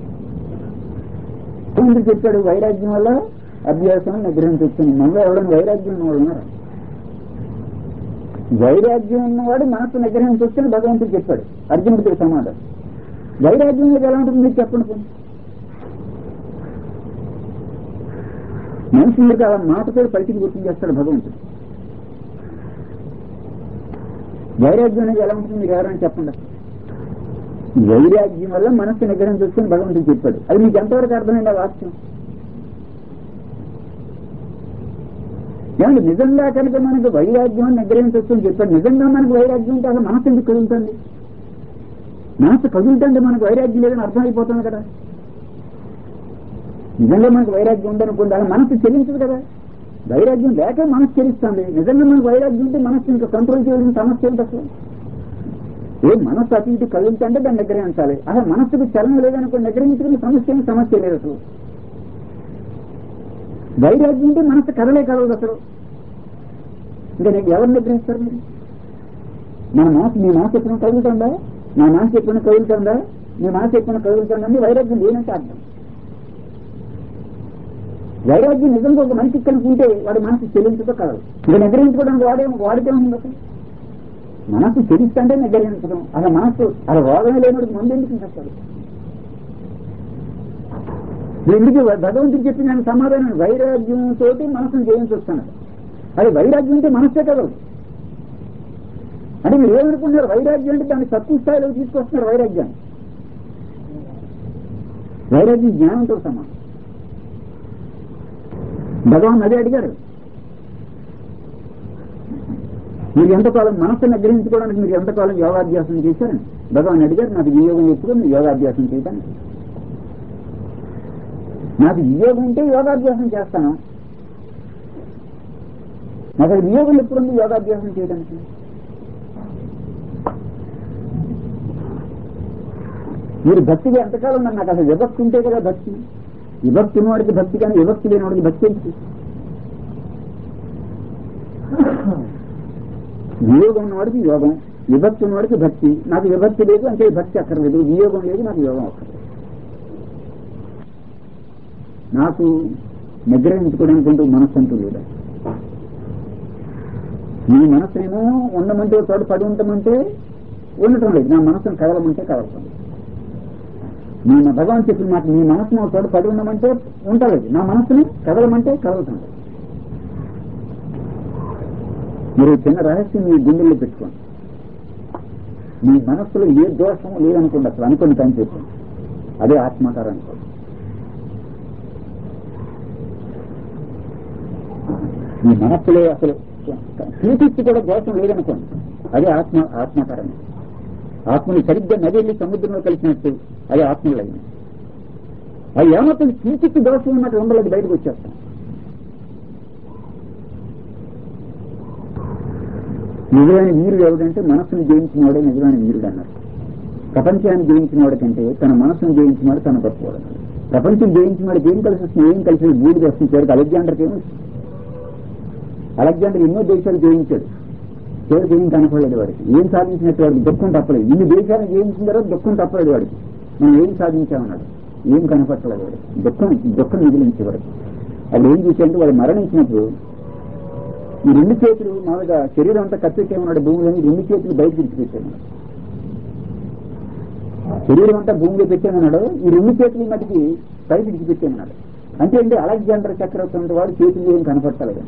భగవంతుడు చెప్పాడు వైరాగ్యం వల్ల అభ్యాసం నిగ్రహించవచ్చు మనలో ఎవరైనా వైరాగ్యం ఉన్నవాడు ఉన్నారా వైరాగ్యం ఉన్నవాడు మనసు నిగ్రహించవచ్చు అని భగవంతుడు చెప్పాడు అర్జునుడికి సమాధానం వైరాగ్యం మీద ఎలా ఉంటుంది మీరు చెప్పండి పోనీ. మనిషి మీద అలా మాటతో పైకి గుర్తు చేస్తాడు భగవంతుడు వైరాగ్యం అనేది ఎలా ఉంటుంది మీరు ఎవరైనా చెప్పండి వైరాగ్యం వల్ల మనస్సు నిగ్రహించవచ్చు అని భగవంతుడు చెప్పాడు అది మీకు ఎంతవరకు అర్థమైంది ఆ వాక్యం ఏమంటే నిజంగా కనుక మనకు వైరాగ్యం నిగ్రహించవచ్చు అని చెప్పాడు నిజంగా మనకు వైరాగ్యం ఉంటే అసలు మనసు ఎందుకు కదులుతుంది మనసు కదులుతుంటే మనకు వైరాగ్యం లేదని అర్థమైపోతుంది కదా నిజంగా మనకు వైరాగ్యం ఉందనుకోండి అలా మనసు చెల్లించదు కదా వైరాగ్యం లేక మనసు చెల్లిస్తుంది నిజంగా మనకు వైరాగ్యం ఉంటే మనసు ఇంకా కంట్రోల్ చేయడం సమస్య ఏంటి అసలు ఏ మనసు అటు ఇటు కదులుతుంటే దాన్ని నిగ్రహించాలి అసలు మనసుకు చలనం లేదనుకో నిగ్రహించుకునే సమస్య ఏమి సమస్య లేదు అసలు వైరాగ్యం ఉంటే మనసు కదలే కదలదు అసలు ఇంకా నీకు ఎవరు నిగ్రహిస్తారు మీరు మన మనసు మీ మనసు ఎప్పుడైనా కదులుతుందా నా మనసు ఎప్పుడైనా కదులుతుందా మీ మనసు ఎప్పుడైనా కదులుతుందని వైరాగ్యం లేనంటే అర్థం వైరాగ్యం నిజంగా ఒక మనిషికి కనుకుంటే వాడి మనసు చెల్లించదో కలదు ఇక నిగ్రహించుకోవడానికి వాడే వాడితే ఉంది అసలు మనసు చెల్లిస్తుంటే నిగ్రహించడం అసలు మనసు అలా రోగమే లేనివాడికి ముందు ఎందుకు చేస్తాడు ఎందుకు భగవంతుడు చెప్పిన దానికి సమాధానం వైరాగ్యంతో మనసును జయించి వస్తున్నాడు అది వైరాగ్యం అంటే మనసే కదలదు అంటే మీరు ఏమనుకుంటున్నారు వైరాగ్యం అంటే దాన్ని తక్కువ స్థాయిలో తీసుకొస్తున్నారు వైరాగ్యాన్ని వైరాగ్యం జ్ఞానంతో సమానం భగవాన్ అదే అడిగారు మీరు ఎంతకాలం మనస్సును నిగ్రహించుకోవడానికి మీరు ఎంతకాలం యోగాభ్యాసం చేశారని భగవాన్ అడిగారు నాకు వియోగం ఎప్పుడు మీరు యోగాభ్యాసం చేయడానికి నాకు వియోగం ఉంటే యోగాభ్యాసం చేస్తాను నాకు అది వియోగం ఎప్పుడుంది యోగాభ్యాసం చేయడానికి మీరు భక్తిగా ఎంతకాలం ఉన్నారు నాకు అసలు విభక్తి ఉంటే కదా భక్తి విభక్తి ఉన్నవాడికి భక్తి కానీ విభక్తి లేనివాడికి భక్తి ఏంటి వియోగం ఉన్నవాడికి యోగం విభక్తి ఉన్నవాడికి భక్తి నాకు విభక్తి లేదు అంటే భక్తి అక్కర్లేదు వియోగం లేదు నాకు యోగం అక్కర్లేదు నాకు నిగ్రహించుకోవడానికి అంటూ మనస్సు అంటూ లేదా నీ మనసునేమో ఉండమంటే ఒక చోట పడి ఉండమంటే ఉండటం లేదు నా మనసును కదలమంటే కదలటం లేదు. నీ మ- భగవాన్ చెప్పిన మాట నీ మనసును ఒక చోట పడి ఉండమంటే ఉండలేదు నా మనసుని కదలమంటే కదలటం లేదు మీరు చిన్న రహస్యం మీ గుండెల్లో పెట్టుకోండి మీ మనస్సులో ఏ దోషం లేదనుకోండి అసలు అనుకుని పని చెప్పండి అదే ఆత్మాకారం అనుకోండి మీ మనస్సులో అసలు చూపించి కూడా దోషం లేదనుకోండి అదే ఆత్మ ఆత్మకారం ఆత్మని సరిగ్గా నది వెళ్ళి సముద్రంలో కలిసినట్టు అది ఆత్మలో అయింది అది ఏమవుతుంది చూపించి దోషం ఉన్నట్టు ఉండలేదు బయటకు వచ్చేస్తాం నిజమైన వీరుడు ఎవడంటే మనస్సును జయించిన వాడే నిజమైన వీరుడు అన్నారు ప్రపంచాన్ని జయించిన వాడి కంటే తన మనస్సును జయించిన వాడు తన గొప్పవాడు అన్నారు. ప్రపంచం జయించిన వాడికి ఏం కలిసి వస్తుంది ఏం కలిసి బూడిద వస్తుంది చివరికి అలెగ్జాండర్కి ఏమి వస్తుంది? అలెగ్జాండర్ ఎన్నో దేశాలు జయించాడు చివరికి ఏం కనపడలేదు వాడికి ఏం సాధించినట్టు వాడికి దుఃఖం తప్పలేదు ఇన్ని దేశాలను జయించిన తర్వాత దుఃఖం తప్పలేదు వాడికి మనం ఏం సాధించామన్నాడు ఏం కనపట్టలేదు వాడికి దుఃఖం దుఃఖం మిగిలించే వాడికి అప్పుడు ఏం చూసాడంటే వాడు మరణించినప్పుడు ఈ రెండు చేతులు మామూలుగా శరీరం అంతా కప్పెట్టేమన్నాడు భూమిలోని రెండు చేతులు బయటకు విడిచిపెట్టామన్నాడు శరీరం అంతా భూమిలో పెట్టామన్నాడు ఈ రెండు చేతులు మటుకి పైకి విడిచిపెట్టామన్నాడు అంటే ఏంటి అలెగ్జాండర్ చక్రవర్తి వాడు చేతులు ఏం కనపడతలేదు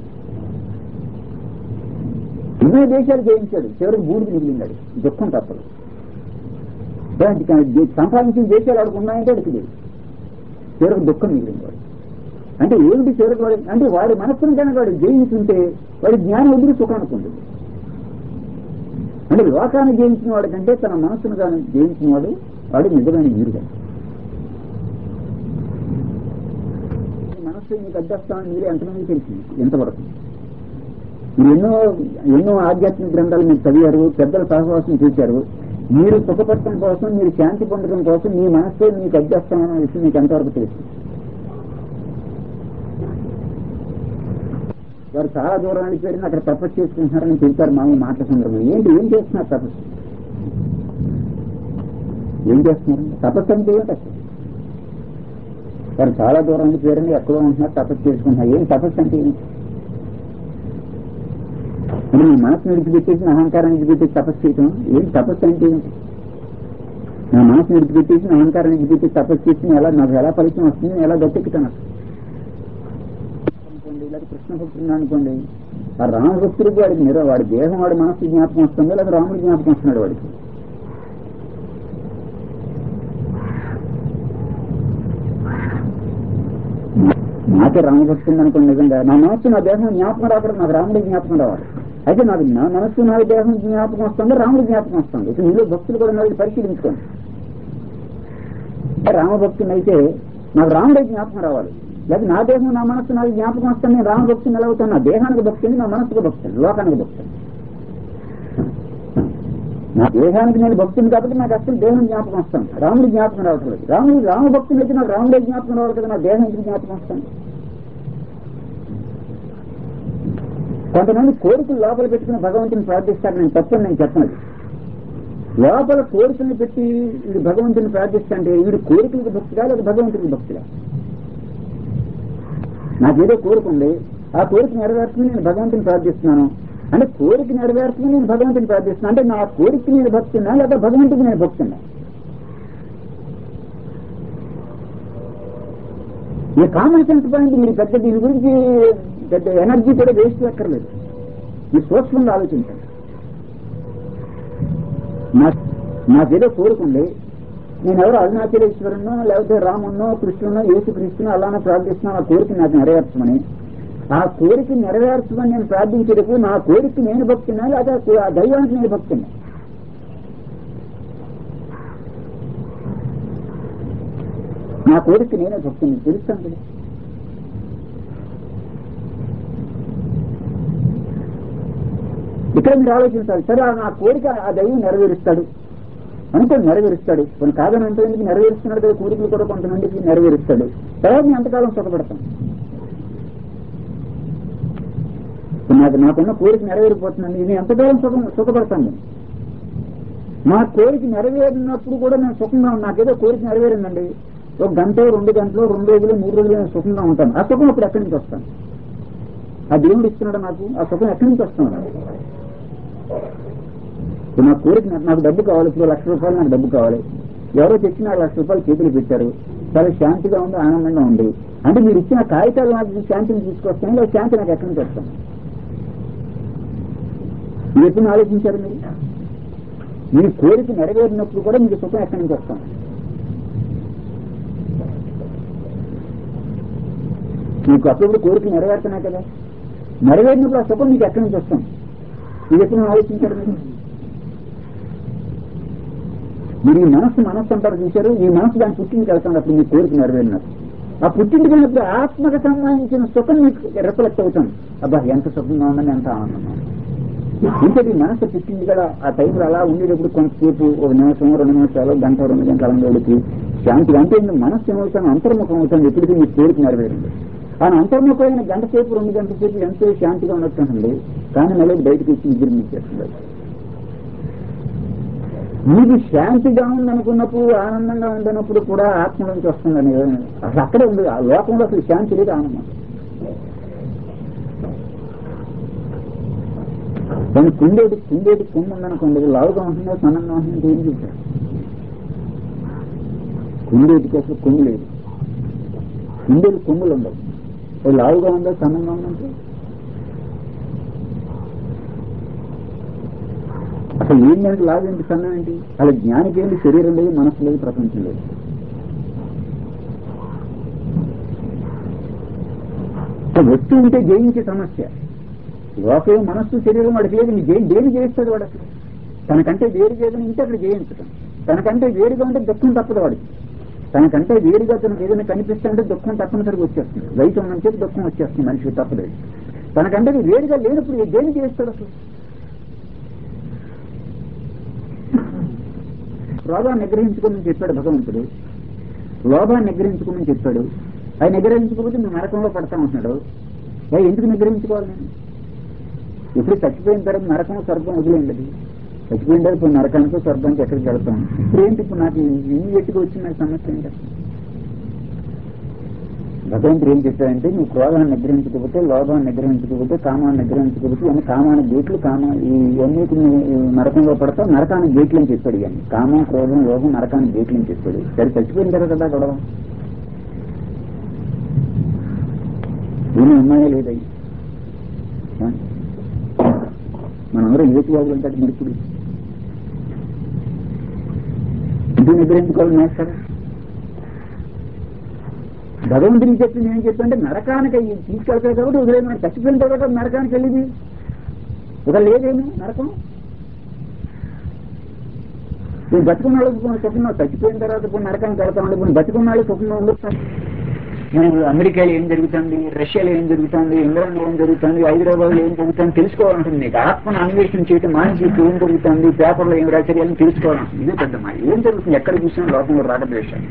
ఎన్నో దేశాలు జయించాడు చివరికి భూమికి మిగిలిందాడు దుఃఖం తప్పదు దానికి దే- సంపాదించిన దేశాలు వాడికి ఉన్నాయంటే వాడికి లేదు చివరికి దుఃఖం మిగిలింది వాడు అంటే ఏమిటి చివరికి వాడు అంటే వాడి మనస్సును కనుక వాడు జయించుంటే వాడి జ్ఞానం వదిలి సుఖానికి ఉంటుంది అంటే లోకాన్ని జయించిన వాడి కంటే తన మనస్సును కానీ జయించిన వాడు వాడు నిజమైన వీరుడు ఈ మనస్సు మీకు అడ్డస్తామని మీరే ఎంతమంది తెలిసింది ఎంతవరకు మీరు ఎన్నో ఎన్నో ఆధ్యాత్మిక గ్రంథాలు మీరు చదివారు పెద్దల సహవాసం చేశారు మీరు సుఖపడటం కోసం మీరు శాంతి పొందడం కోసం మీ మనస్సే మీకు అడ్జస్తామన్న విషయం మీకు ఎంతవరకు తెలుసు వారు చాలా దూరానికి వెళ్ళి అక్కడ తపస్సు చేసుకుంటున్నారని చెప్తారు మామూలు మాట సందర్భంలో ఏంటి ఏం చేస్తున్నారు తపస్సు ఏం చేస్తున్నారు తపస్సు అంటే ఏంటి అసలు వారు చాలా దూరానికి పేరండి ఎక్కడో ఉంటున్నారు తపస్సు చేసుకుంటున్నారు ఏం తపస్సు అంటే ఏంటి అంటే మీ మనసును విడిచిపెట్టేసి నా అహంకారాన్ని విడిచిపెట్టేసి తపస్సు చేయటం ఏంటి తపస్సు అంటే ఏంటి నా మనసును విడిచిపెట్టేసి నా అహంకారాన్ని విడిచిపెట్టేసి తపస్సు చేసి ఎలా నాకు ఎలా ఫలితం వస్తుంది నేను ఎలా గట్టెక్కుతాను అసలు అనుకోండి లేదా కృష్ణ భక్తుడు అనుకోండి ఆ రామభక్తుడికి వాడికి నిర వాడి దేహం వాడి మనసు జ్ఞాపకం వస్తుందో లేదా రాముడి జ్ఞాపకం వస్తున్నాడు వాడికి నాకే రామభక్తుంది అనుకోండి నిజంగా నా మనస్సు నా దేహం జ్ఞాపకం రాకూడదు నాకు రాముడి జ్ఞాపకం రావాలి అయితే నాకు నా మనస్సు నా దేహం జ్ఞాపకం వస్తుంది రాముడి జ్ఞాపకం వస్తుంది ఇక మీలో భక్తులు కూడా ఉన్నది పరిశీలించుకోండి రామభక్తుని అయితే నాకు రాముడి జ్ఞాపకం రావాలి లేదా నా దేహం నా మనస్సు నాకు జ్ఞాపకం వస్తాను నేను రామభక్తిని ఎలా అవుతాను నా దేహానికి భక్తిని నా మనస్సుకు భక్తిని లోకానికి భక్తిని నా దేహానికి నేను భక్తుని కాబట్టి నాకు అసలు దేహం జ్ఞాపకం వస్తాను రాముడి జ్ఞాపకం రావట్లేదు రాముడు రామ భక్తుని అయితే నాకు రాముడే జ్ఞాపకం రావాలి కదా నా దేహం ఎందుకు జ్ఞాపకం వస్తాను కొంతమంది కోరికలు లోపల పెట్టుకుని భగవంతుని ప్రార్థిస్తారు నేను తప్పని నేను చెప్పనది లోపల కోరికలు పెట్టి వీడు భగవంతుని ప్రార్థిస్తాంటే వీడు కోరికలకు భక్తుడా లేదా భగవంతునికి భక్తుడా నాకేదో కోరిక ఉంది ఆ కోరిక నెరవేర్చుకుని నేను భగవంతుని ప్రార్థిస్తున్నాను అంటే కోరిక నెరవేర్చుకుని నేను భగవంతుని ప్రార్థిస్తున్నాను అంటే నా కోరిక నేను భక్తున్నా లేదా భగవంతుడికి నేను భక్తున్నా ఈ కామన్ సెన్స్ పాయింట్ మీరు పెద్ద దీని గురించి పెద్ద ఎనర్జీ కూడా వేస్ట్ అక్కర్లేదు ఈ సూక్ష్మంగా ఆలోచించండి నా నాకేదో కోరుకుంది నేను ఎవరో అరుణాచలేశ్వరునో లేకపోతే రామున్నో కృష్ణునో యేసు కృష్ణునో అలానే ప్రార్థిస్తున్నాను ఆ కోరిక నాకు నెరవేర్చమని ఆ కోరిక నెరవేర్చమని నేను ప్రార్థించేటప్పుడు నా కోరిక నేను భక్తున్నా లేదా ఆ దైవానికి నేను భక్తున్నా నా కోరిక నేనే భక్తుని తెలుస్తాను కదా ఇక్కడ మీరు ఆలోచించాలి సరే ఆ నా కోరిక ఆ దైవం నెరవేరుస్తాడు అనుకో నెరవేరుస్తాడు కొన్ని కాదని అంటే ఎందుకు నెరవేరుస్తున్నాడు కదా కోరికలు కూడా కొంతమందికి నెరవేరుస్తాడు తర్వాత నేను ఎంతకాలం సుఖపడతాను ఇప్పుడు నాకు నాకున్న కోరిక నెరవేరిపోతుందండి నేను ఎంతకాలం సుఖం సుఖపడతాను నేను నా కోరిక నెరవేరినప్పుడు కూడా నేను సుఖంగా ఉన్నాను నాకేదో కోరిక నెరవేరిందండి ఒక గంట రెండు గంటలు రెండు రోజులు మూడు రోజులు నేను సుఖంగా ఉంటాను ఆ సుఖం అప్పుడు ఎక్కడి నుంచి వస్తాను ఆ దేవుడు ఇస్తున్నాడు నాకు ఆ సుఖం ఎక్కడి నుంచి వస్తున్నాడు ఇప్పుడు నా కోరిక నాకు- నాకు డబ్బు కావాలి ఇప్పుడు లక్ష రూపాయలు నాకు డబ్బు కావాలి ఎవరో తెచ్చి నాకు లక్ష రూపాయలు చేతులు పెట్టారు చాలా శాంతిగా ఉంది ఆనందంగా ఉంది అంటే మీరు ఇచ్చిన కాగితాలు నాకు ఈ శాంతిని తీసుకొస్తాను లేదా శాంతి నాకు ఎక్కడి నుంచి వస్తాను మీరు ఎప్పుడు ఆలోచించారు మీరు మీ కోరిక నెరవేరినప్పుడు కూడా మీకు సుఖం ఎక్కడి నుంచి వస్తాం మీకు అప్పుడు కోరికలు నెరవేరుతున్నాయి కదా నెరవేరినప్పుడు ఆ సుఖం మీకు ఎక్కడి నుంచి వస్తాం ఇది ఎప్పుడు ఆలోచించారు మీరు మీరు ఈ మనస్సు మనస్సు అంటారు చూశారు ఈ మనస్సు దాని పుట్టింటికి వెళ్తాను అప్పుడు మీ కోరిక నెరవేరినట్టు ఆ పుట్టింటికి వెళ్ళినప్పుడు ఆత్మకు సంబంధించిన సుఖం మీకు రిఫ్లెక్ట్ అవుతాం అబ్బా ఎంత సుఖంగా ఉందని ఎంత ఆనందంగా ఉంది ఇంకటి మనసు పుట్టింది కదా ఆ టైంలో అలా ఉండేటప్పుడు కొంతసేపు ఒక నిమిషం రెండు నిమిషాలు గంట రెండు గంటల గడికి శాంతి అంటే ఏంటి మనస్సు ఏమవుతాను అంతర్ముఖం అవుతాను ఎప్పటికీ మీ కోరిక నెరవేరింది ఆ అంతర్ముఖమైన గంట సేపు రెండు గంటల సేపు ఎంతో శాంతిగా ఉన్నట్టుండి కానీ మళ్ళీ బయటకు వచ్చి నిద్రమిచ్చేస్తుంది మీకు శాంతిగా ఉందనుకున్నప్పుడు ఆనందంగా ఉందన్నప్పుడు కూడా ఆత్మ నుంచి వస్తుందని అసలు అక్కడే ఉంది ఆ లోకంలో అసలు శాంతి లేదు ఆనందం దాని కుండేటి కుండేటి కుండ ఉందనుకోండి లావుగా ఉంటుందో సన్నంగా ఉంటుందో ఏం చూశారు కుండేటికి అసలు కొమ్ము లేదు కుండేటి కొమ్ములు ఉండవు అది లావుగా ఉందో సన్నంగా ఉందంటే అసలు ఏంటంటే లావు ఏంటి సన్నం ఏంటి అలా జ్ఞానికి ఏంటి శరీరం లేదు మనసు లేదు ప్రపంచం లేదు వస్తువు ఉంటే జయించే సమస్య లోకం మనస్సు శరీరం వాడికి లేదు నీ జయి- దేని జయిస్తాడు వాడు అసలు తనకంటే వేరు చేయదని ఇంటే అక్కడ జయించడం తనకంటే వేరుగా ఉంటే దుఃఖం తప్పదు వాడికి తనకంటే వేరుగా తనకు ఏదైనా కనిపిస్తుంటే దుఃఖం తప్పనిసరిగా వచ్చేస్తుంది వయసు ఉన్నని చెప్పి దుఃఖం వచ్చేస్తుంది మనిషికి తప్పలేదు తనకంటే వేరుగా లేనప్పుడు ఏ దేని చేస్తాడు అసలు లోభాన్ని నిగ్రహించుకోమని చెప్పాడు భగవంతుడు లోభాన్ని నిగ్రహించుకోమని చెప్పాడు అది నిగ్రహించుకోకపోతే నువ్వు నరకంలో పడతా ఉంటున్నాడు ఏ ఎందుకు నిగ్రహించుకోవాలి నేను ఇప్పుడు చచ్చిపోయిన తర్వాత నరకం స్వర్గం వదిలేండి అది చచ్చిపోయిన తర్వాత ఇప్పుడు నరకానికి స్వర్గానికి ఎక్కడికి వెళ్తాం ఇప్పుడు ఏంటి ఇప్పుడు నాకు ఇమీడియట్గా వచ్చిన నాకు సమస్య ఏంటి భగవంతుడు ఏం చెప్పాడంటే నువ్వు క్రోధాన్ని నిగ్రహించకపోతే లోభాన్ని నిగ్రహించకపోతే కామాన్ని నిగ్రహించకపోతే ఇవన్నీ కామానికి గేట్లు కామ ఇవన్నీ నరకంలో పడతావు నరకానికి గేట్లు అని చెప్పాడు ఇవన్నీ కామం క్రోధం లోభం నరకానికి గేట్లు అని చెప్పాడు సరే చచ్చిపోయిన తర్వాత కదా గొడవ ఏమీ ఉన్నాయా లేదయ్యి మనందరూ యువతివాదులు అంటే మరి ఇప్పుడు ఇది నిగ్రహించుకోవాలి మాస్టర్ భగవంతుడికి చెప్పింది ఏం చెప్తుంటే నరకానికి అయ్యి తీసుకెళ్తారు కాబట్టి వదిలేదు మరి చచ్చిపోయిన తర్వాత నరకానికి వెళ్ళింది ఒక లేదేమి నరకం నువ్వు బతుకున్న వాళ్ళకి పోనీ సుఖంగా చచ్చిపోయిన తర్వాత పోనీ నరకానికి వెళ్తా ఉండే పోనీ బతుకున్న వాళ్ళు సుఖంగా ఉండొచ్చు మీరు అమెరికాలో ఏం జరుగుతుంది రష్యాలో ఏం జరుగుతుంది ఇంగ్లాండ్లో ఏం జరుగుతుంది హైదరాబాద్లో ఏం జరుగుతుంది తెలుసుకోవాలంటుంది నీకు ఆత్మను అన్వేషణ చేయటం మానసిక ఏం జరుగుతుంది పేపర్లో ఏం రాసేయాలని తెలుసుకోవాలంటుంది ఇదే పెద్ద మా ఏం జరుగుతుంది ఎక్కడ చూసినా లోకంలో రాగద్వేషాలు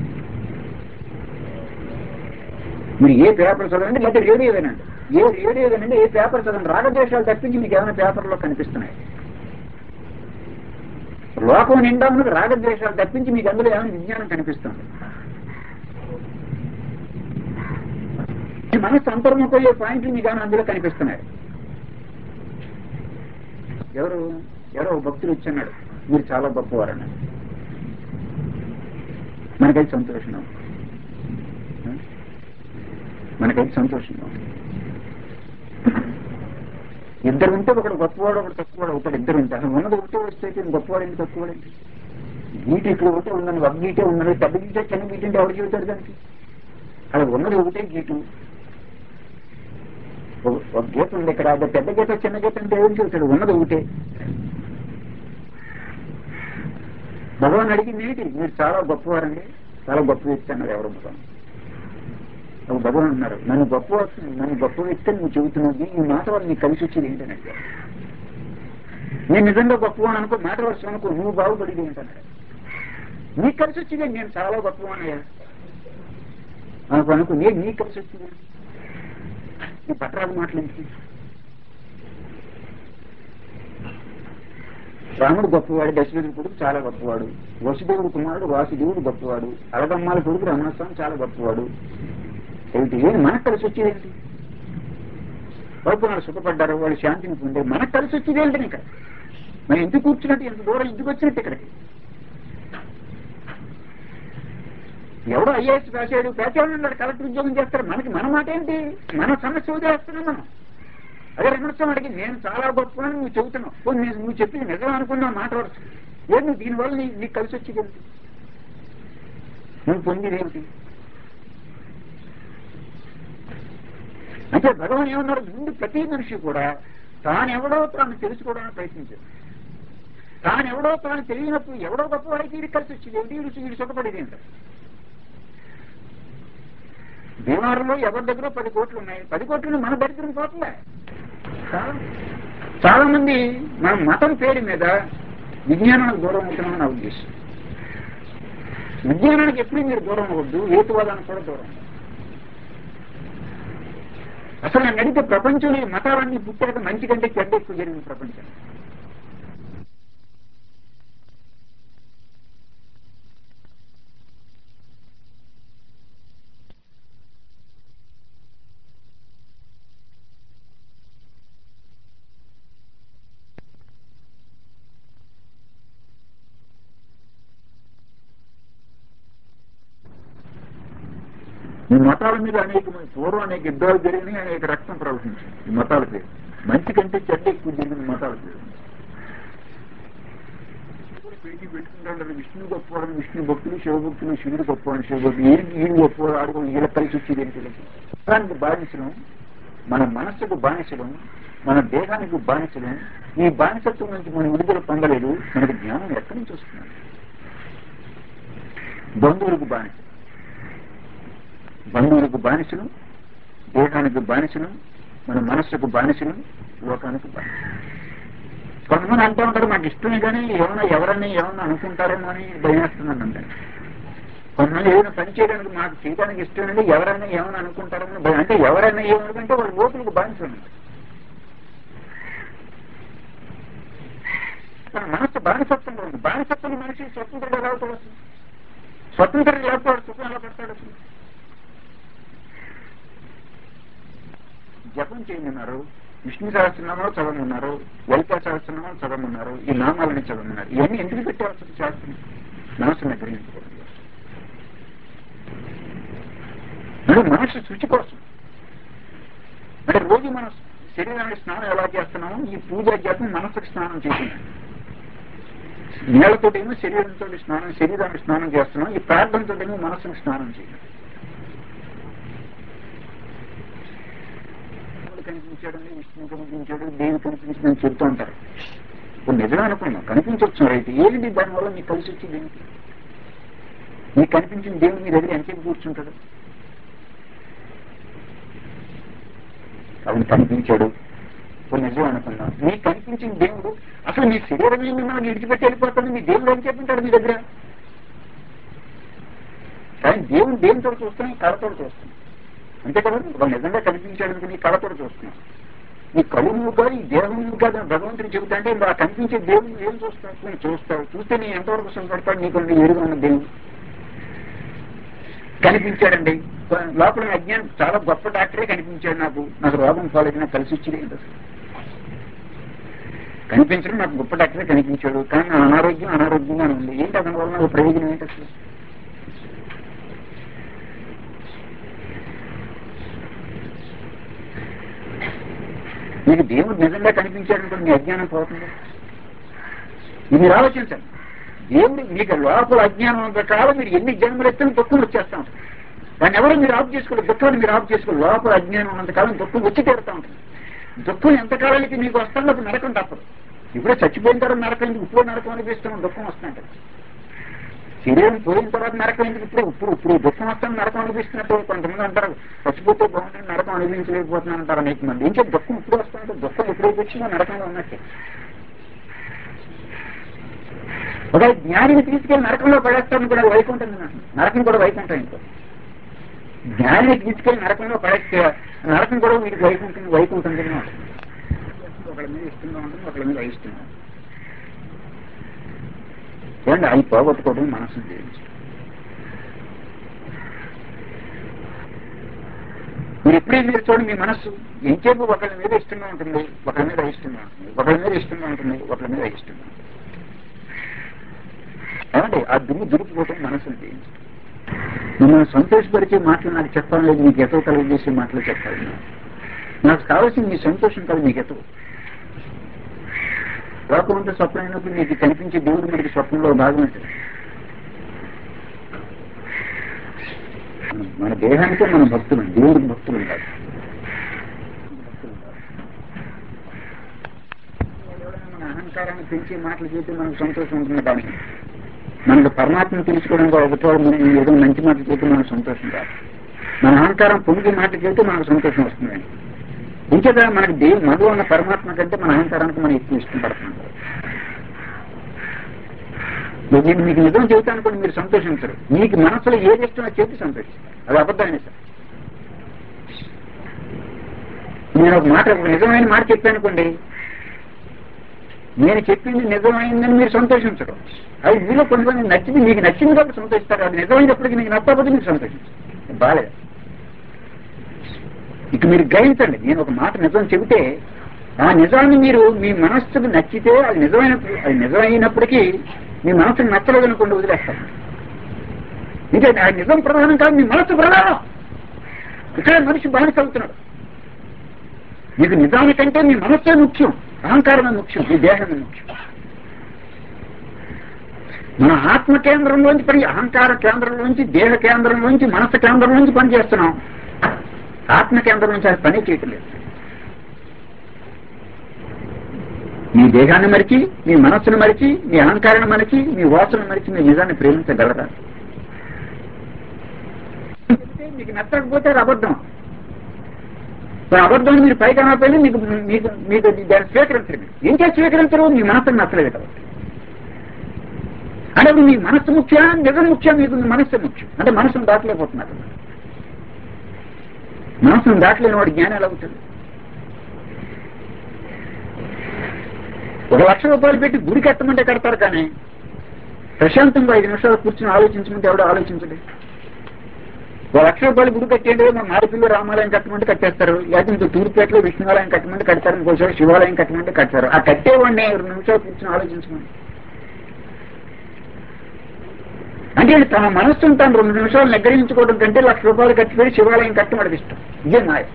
మీరు ఏ పేపర్ చదవండి లేకపోతే రేడియో వినండి ఏ రేడియో వినండి ఏ పేపర్ చదవండి రాగద్వేషాలు తప్పించి మీకు ఏమైనా పేపర్లో కనిపిస్తున్నాయి లోకం నిండా ఉన్నది రాగద్వేషాలు తప్పించి మీకు అందులో ఏమైనా విజ్ఞానం కనిపిస్తుంది మీ మనసు అంతర్ముఖయ్యే పాయింట్లు మీకు ఏమైనా అందులో కనిపిస్తున్నాయి ఎవరు ఎవరో ఒక భక్తులు ఇచ్చన్నాడు మీరు చాలా గొప్పవారని మనకైతే సంతోషం మనకైతే సంతోషంగా ఉంది. ఇద్దరు ఉంటే ఒకడు గొప్పవాడు ఒకడు తక్కువవాడు అవుతాడు ఇద్దరు ఉంటే అసలు ఉన్నది ఒకటే వస్తే అయితే గొప్పవాడు ఏంటి తక్కువవాడు ఏంటి గీట ఇక్కడ ఒకటే ఉందని ఒక గీటే ఉన్నది పెద్ద గీట చిన్న గీట అంటే ఎవరు చెబుతాడు దానికి అలా ఉన్నది ఒకటే గీటు ఒక- ఒక గీత ఉంది ఇక్కడ అది పెద్ద గీత చిన్న గీత అంటే ఎవరు చెబుతాడు ఉన్నది ఒకటే భగవాన్ అడిగింది ఏంటి మీరు చాలా గొప్పవారండి చాలా గొప్ప వ్యక్తి అన్నారు ఎవరు భగవాన్ ఒక భగవాన్ అన్నారు నన్ను గొప్ప నన్ను గొప్ప వ్యక్తి అని నువ్వు చెబుతున్నది ఈ మాట వల్ల నీకు కలిసి వచ్చేది ఏంటని అడిగారు నేను నిజంగా గొప్పవాడు అనుకో మాట వరుస అనుకో నువ్వు బాగుపడేది ఏంటన్నాడు నీకు కలిసి వచ్చేది నేను చాలా గొప్పవానయ్యా అనుకో అనుకో నేను నీకు కలిసి వచ్చేది నీ పట్టరాదు మాటలేంటి రాముడు గొప్పవాడు దశరథుడి కొడుకు చాలా గొప్పవాడు వసుదేవుడు కుమారుడు వాసుదేవుడు గొప్పవాడు అలగమ్మాల కొడుకు రమణస్వామి చాలా గొప్పవాడు ఏమిటి ఏది మనకు కలిసి వచ్చేది ఏంటి వాళ్ళు సుఖపడ్డారు వాళ్ళు శాంతిని పొందారు మనకు కలిసి వచ్చేది ఏంటని ఇక్కడ మనం ఎందుకు కూర్చున్నట్టు ఎంత దూరం ఎందుకు వచ్చినట్టు ఇక్కడికి ఎవడో ఐఏఎస్ రాశాడు పేచాడు ఉన్నాడు కలెక్టర్ ఉద్యోగం చేస్తారు మనకి మన మాట ఏంటి మన సమస్య వదిలేస్తున్నాం మనం అదే రమణస్వామి అడిగి నేను చాలా గొప్ప అని నువ్వు చెబుతున్నావు పోనీ నేను నువ్వు చెప్పింది నిజం అనుకున్నా మాట వరుస ఏం నువ్వు దీనివల్ల నీ నీకు కలిసి వచ్చేది ఏంటి నువ్వు పొందేది ఏమిటి అంటే భగవాన్ ఏమన్నాడు ముందు ప్రతి మనిషి కూడా తానెవడో తాను తెలుసుకోవడానికి ప్రయత్నించాడు తానెవడో తాను తెలియనప్పుడు ఎవడో గొప్పవాడికి వీడికి కలిసి వచ్చింది ఏమిటి వీడు వీడు సుఖపడేది ఏంట బీమారులో ఎవరి దగ్గర పది కోట్లు ఉన్నాయి పది కోట్లు మన దరిద్రం పోతుందా చాలా- చాలా మంది మన మతం పేరు మీద విజ్ఞానానికి దూరం అవుతున్నామని నా ఉద్దేశం విజ్ఞానానికి ఎప్పుడు మీరు దూరం అవ్వద్దు హేతువాదానికి కూడా దూరం అవ్వద్దు. అసలు నన్ను అడిగితే ప్రపంచంలో ఈ మతాలన్నీ పుట్టాక మంచి కంటే చెడ్డ ఎక్కువ జరిగింది ప్రపంచం ఈ మతాల మీద అనేక పూర్వం అనేక యుద్ధాలు జరిగినాయి అనేక రక్తం ప్రవహించింది ఈ మతాల పేరు మంచి కంటే చెడ్డ ఎక్కువ జరిగింది మతాల పేరు కూడా పేటీ పెట్టుకుంటాడు విష్ణు గొప్పవాడు విష్ణు భక్తులు శివభక్తులు శివుడు గొప్పవాడు శివభక్తులు ఏం ఈయన గొప్పవాడు ఆడుకో వీళ్ళ కలిసి వచ్చేది ఏంటి దానికి బానిసలం మన మనస్సుకు బానిసలం మన దేహానికి బానిసలం ఈ బానిసత్వం నుంచి మనం విడుదల పొందలేదు మనకు జ్ఞానం ఎక్కడి నుంచి వస్తుంది బంధువులకు బానిస బంధువులకు బానిసలు దేహానికి బానిసలు మన మనస్సుకు బానిసలు లోకానికి బానిసలు కొంతమంది అంటూ ఉంటారు నాకు ఇష్టమే కానీ ఏమన్నా ఎవరన్నా ఏమన్నా అనుకుంటారేమో అని భయమేస్తున్నాను అంటారు కొంతమంది ఏదైనా పని చేయడానికి మాకు చేయడానికి ఇష్టం అండి ఎవరైనా ఏమైనా అనుకుంటారని భయం అంటే ఎవరైనా ఏమనుకుంటే వాళ్ళ లోతులకు బానిసలు మన మనసు బానిసత్వంలో ఉంది బానిసత్వం మనిషి స్వతంత్రుడు ఎలా అవుతాడు అసలు స్వతంత్రం లేకపోతే సుఖం ఎలా పడతాడు అసలు జపం చేయమన్నారు విష్ణు సహస్రనామాలు చదవమన్నారు లలిత సహస్రనామాలు చదవమన్నారు ఈ నామాలని చదవమన్నారు ఇవన్నీ ఎందుకు పెట్టాల్సిన శాస్త్రం మనసు నిగ్రహించుకోవడం మరి మనసు శుచి కోసం అంటే రోజు మన శరీరానికి స్నానం ఎలా చేస్తున్నామో ఈ పూజ జపం మనసుకు స్నానం చేసింది నీళ్లతో ఏమో శరీరంతో స్నానం శరీరానికి స్నానం చేస్తున్నాం ఈ ప్రార్థనతో ఏమో మనసుకు స్నానం చేయాలి దేవుడు కనిపించాడని విష్ణువు కనిపించాడు దేవి కనిపించిందని చెబుతూ ఉంటారు ఇప్పుడు నిజమే అనుకున్నాం కనిపించవచ్చు రైతు ఏంటి దానివల్ల నీకు కలిసి వచ్చింది ఏంటి నీకు కనిపించిన దేవుడు మీ దగ్గర ఎంతసేపు కూర్చుంటాడు అవును కనిపించాడు ఇప్పుడు నిజం అనుకున్నాం మీకు కనిపించిన దేవుడు అసలు మీ శరీరం మీద మిమ్మల్ని విడిచిపెట్టి వెళ్ళిపోతాడు మీ దేవుడు అని చెప్పింటాడు మీ దగ్గర కానీ దేవుడు దేనితో చూస్తున్నాం కళతో చూస్తున్నాం అంతే కదా ఒక నిజంగా కనిపించాడు అనుకుని కళతో చూస్తున్నాం ఈ కళ్ళు నువ్వు కాదు ఈ దేహం నువ్వు కాదు అని భగవంతుడు చెబుతా అంటే ఆ కనిపించే దేవుడు ఏం చూస్తావు నువ్వు చూస్తావు చూస్తే నీ ఎంతవరకు సంపడతాడు నీకు ఎరుగు ఉన్న దేవుడు కనిపించాడండి లోపల అజ్ఞానం చాలా గొప్ప డాక్టరే కనిపించాడు నాకు నాకు రోగం పాలైన కలిసి వచ్చింది ఏంటి అసలు కనిపించడం నాకు గొప్ప డాక్టరే కనిపించాడు కానీ నా అనారోగ్యం అనారోగ్యంగా ఉంది ఏంటి అతని వల్ల నాకు ప్రయోజనం ఏంటి అసలు మీకు దేవుడు నిజంగా కనిపించాడనుకో మీ అజ్ఞానం పోతుంది ఇది మీరు ఆలోచించండి దేవుడు మీకు లోపల అజ్ఞానం ఉన్న కాలం మీరు ఎన్ని జన్మలు ఎత్తున దుఃఖం వచ్చేస్తా ఉంటుంది దాన్ని ఎవరు మీరు ఆఫ్ చేసుకోవాలి దుఃఖాన్ని మీరు ఆఫ్ చేసుకోవాలి లోపల అజ్ఞానం ఉన్నంత కాలం దుఃఖం వచ్చి తీరుతా ఉంటుంది దుఃఖం ఎంతకాలానికి మీకు వస్తుందో అప్పుడు నరకం తప్పదు ఇప్పుడే చచ్చిపోయిన తర్వాత నరకం ఎందుకు ఇప్పుడు నరకం అనిపిస్తున్నాం దుఃఖం వస్తుంటుంది శరీరం పోయిన తర్వాత నరకం ఎందుకు ఇప్పుడు ఇప్పుడు ఇప్పుడు దుఃఖం వస్తాను నరకం అనిపిస్తున్నట్టు కొంతమంది అంటారు చచ్చిపోతే బాగుంటుంది నరకం అనుభవించలేకపోతున్నాను అంటారు అనేక మంది ఇంకా దుఃఖం ఇప్పుడు వస్తుందంటే దుఃఖం ఎప్పుడైతే వచ్చిందో నరకంలో ఉన్నట్టే ఒక జ్ఞానిని తీసుకెళ్లి నరకంలో పడేస్తాను కూడా వైకుంఠం నరకం కూడా వైకుంఠం ఇంకో జ్ఞానిని తీసుకెళ్లి నరకంలో పడేస్తే నరకం కూడా వీడికి వైకుంఠం వైకుంఠం కింద ఉంటుంది. ఒకళ్ళ మీద ఇష్టంగా ఉంటుంది ఒకళ్ళ మీద అయిష్టంగా ఉంటుంది చూడండి అవి పోగొట్టుకోవడం మనసు జయించి మీరు ఎప్పుడైనా మీరు చూడండి మీ మనస్సు ఎంచేపు ఒకళ్ళ మీద ఇష్టంగా ఉంటుంది ఒకళ్ళ మీద ఇష్టంగా ఉంటుంది ఒకళ్ళ మీద ఇష్టంగా ఉంటుంది ఒకళ్ళ మీద ఇష్టంగా ఉంటుంది ఏమండి ఆ దుమ్ము దురికిపోవటం మనసును జయించి మిమ్మల్ని సంతోషపరిచే మాటలు నాకు చెప్పాలి లేదు మీకు ఎతో కలుగజేసే మాటలు చెప్పాలి నాకు. నాకు కావాల్సింది మీ సంతోషం కాదు మీకు ఎతో లోకమంతా స్వప్నం అయినప్పుడు మీకు కనిపించే దేవుడు మనకి స్వప్నంలో భాగం ఉంటుంది మనం- మన దేహానికే మన భక్తులు దేవుడికి భక్తులు కాదు భక్తులు కాదు. ఎవరైనా మన అహంకారాన్ని పెంచే మాటలు చెబితే మనకు సంతోషం ఉంటుంది కానీ మనకు పరమాత్మను తెలుసుకోవడం ఒకటో మనం ఏదో మంచి మాటలు చెబితే మనకు సంతోషం కాదు మన అహంకారం పొంగే మాటలు చెబితే మనకు సంతోషం వస్తుందండి ఇంకేదా మనకి దేవు మధు ఉన్న పరమాత్మ కంటే మన అహంకారానికి మనం ఎక్కువ ఇష్టపడుతున్నాం నేను మీకు నిజం చెబుతాను కూడా మీరు సంతోషించరు మీకు మనసులో ఏది ఇష్టమో చెప్పి సంతోషిస్తారు అది అబద్ధమైన సార్ నేను ఒక మాట ఒక నిజమైన మాట చెప్పాను అనుకోండి నేను చెప్పింది నిజమైందని మీరు సంతోషించరు అది మీలో కొంతమంది నచ్చింది మీకు నచ్చింది కాబట్టి సంతోషిస్తారు అది నిజమైనప్పటికీ మీకు నచ్చకపోతే మీకు సంతోషించారు బాలేదు ఇక మీరు గ్రహించండి నేను ఒక మాట నిజం చెబితే ఆ నిజాన్ని మీరు మీ మనస్సుకు నచ్చితే అది నిజమైన అది నిజమైనప్పటికీ మీ మనసుకు నచ్చలేదు అనుకోండి వదిలేస్తారు ఇంకా ఆ నిజం ప్రధానం కాదు మీ మనస్సు ప్రధానం ఇక్కడ మనిషి బానిస అవుతున్నాడు మీకు నిజానికంటే మీ మనస్సే ముఖ్యం అహంకారమే ముఖ్యం మీ దేహమే ముఖ్యం మన ఆత్మ కేంద్రంలోంచి పని అహంకార కేంద్రంలోంచి దేహ కేంద్రంలోంచి మనస్సు కేంద్రంలోంచి పనిచేస్తున్నాం ఆత్మ కేంద్రం నుంచి అది పని చేయటం లేదు మీ దేహాన్ని మరిచి మీ మనస్సును మరిచి మీ అహంకారాన్ని మరిచి మీ వాసన మరిచి మీ నిజాన్ని ప్రేమించగలరా చెబితే మీకు నచ్చకపోతే అది అబద్ధం మరి అబద్ధాన్ని మీరు పైకి అనకపోయినా మీకు మీకు మీకు దాన్ని స్వీకరించరు మీరు ఏం చేసి స్వీకరించరు మీ మనస్సును నచ్చలేదు కాబట్టి అంటే ఇప్పుడు మీ మనస్సు ముఖ్యా నిజం ముఖ్యం మీకు మీ మనస్సు ముఖ్యం అంటే మనసును దాటలేకపోతున్నారు మనసును దాటలేని వాడు జ్ఞానం ఎలా అవుతుంది ఒక లక్ష రూపాయలు పెట్టి గుడి కట్టమంటే కడతారు కానీ ప్రశాంతంగా ఐదు నిమిషాలు కూర్చొని ఆలోచించమంటే ఎవడో ఆలోచించడు ఒక లక్ష రూపాయలు గుడి కట్టేయండి మన మాడిపిల్లి రామాలయం కట్టమంటే కట్టేస్తారు లేకపోతే ఇంకో తూర్పుపేటలో విష్ణువాలయం కట్టమంటే కడతారు ఇంకోసారి శివాలయం కట్టమంటే కడతారు ఆ కట్టేవాడిని రెండు నిమిషాలు కూర్చొని ఆలోచించమని అంటే తన మనస్సును తను రెండు నిమిషాలు నిగ్రహించుకోవడం కంటే లక్ష రూపాయలు ఖర్చు పెట్టి శివాలయం కట్టమడి ఇష్టం ఇదే నాయ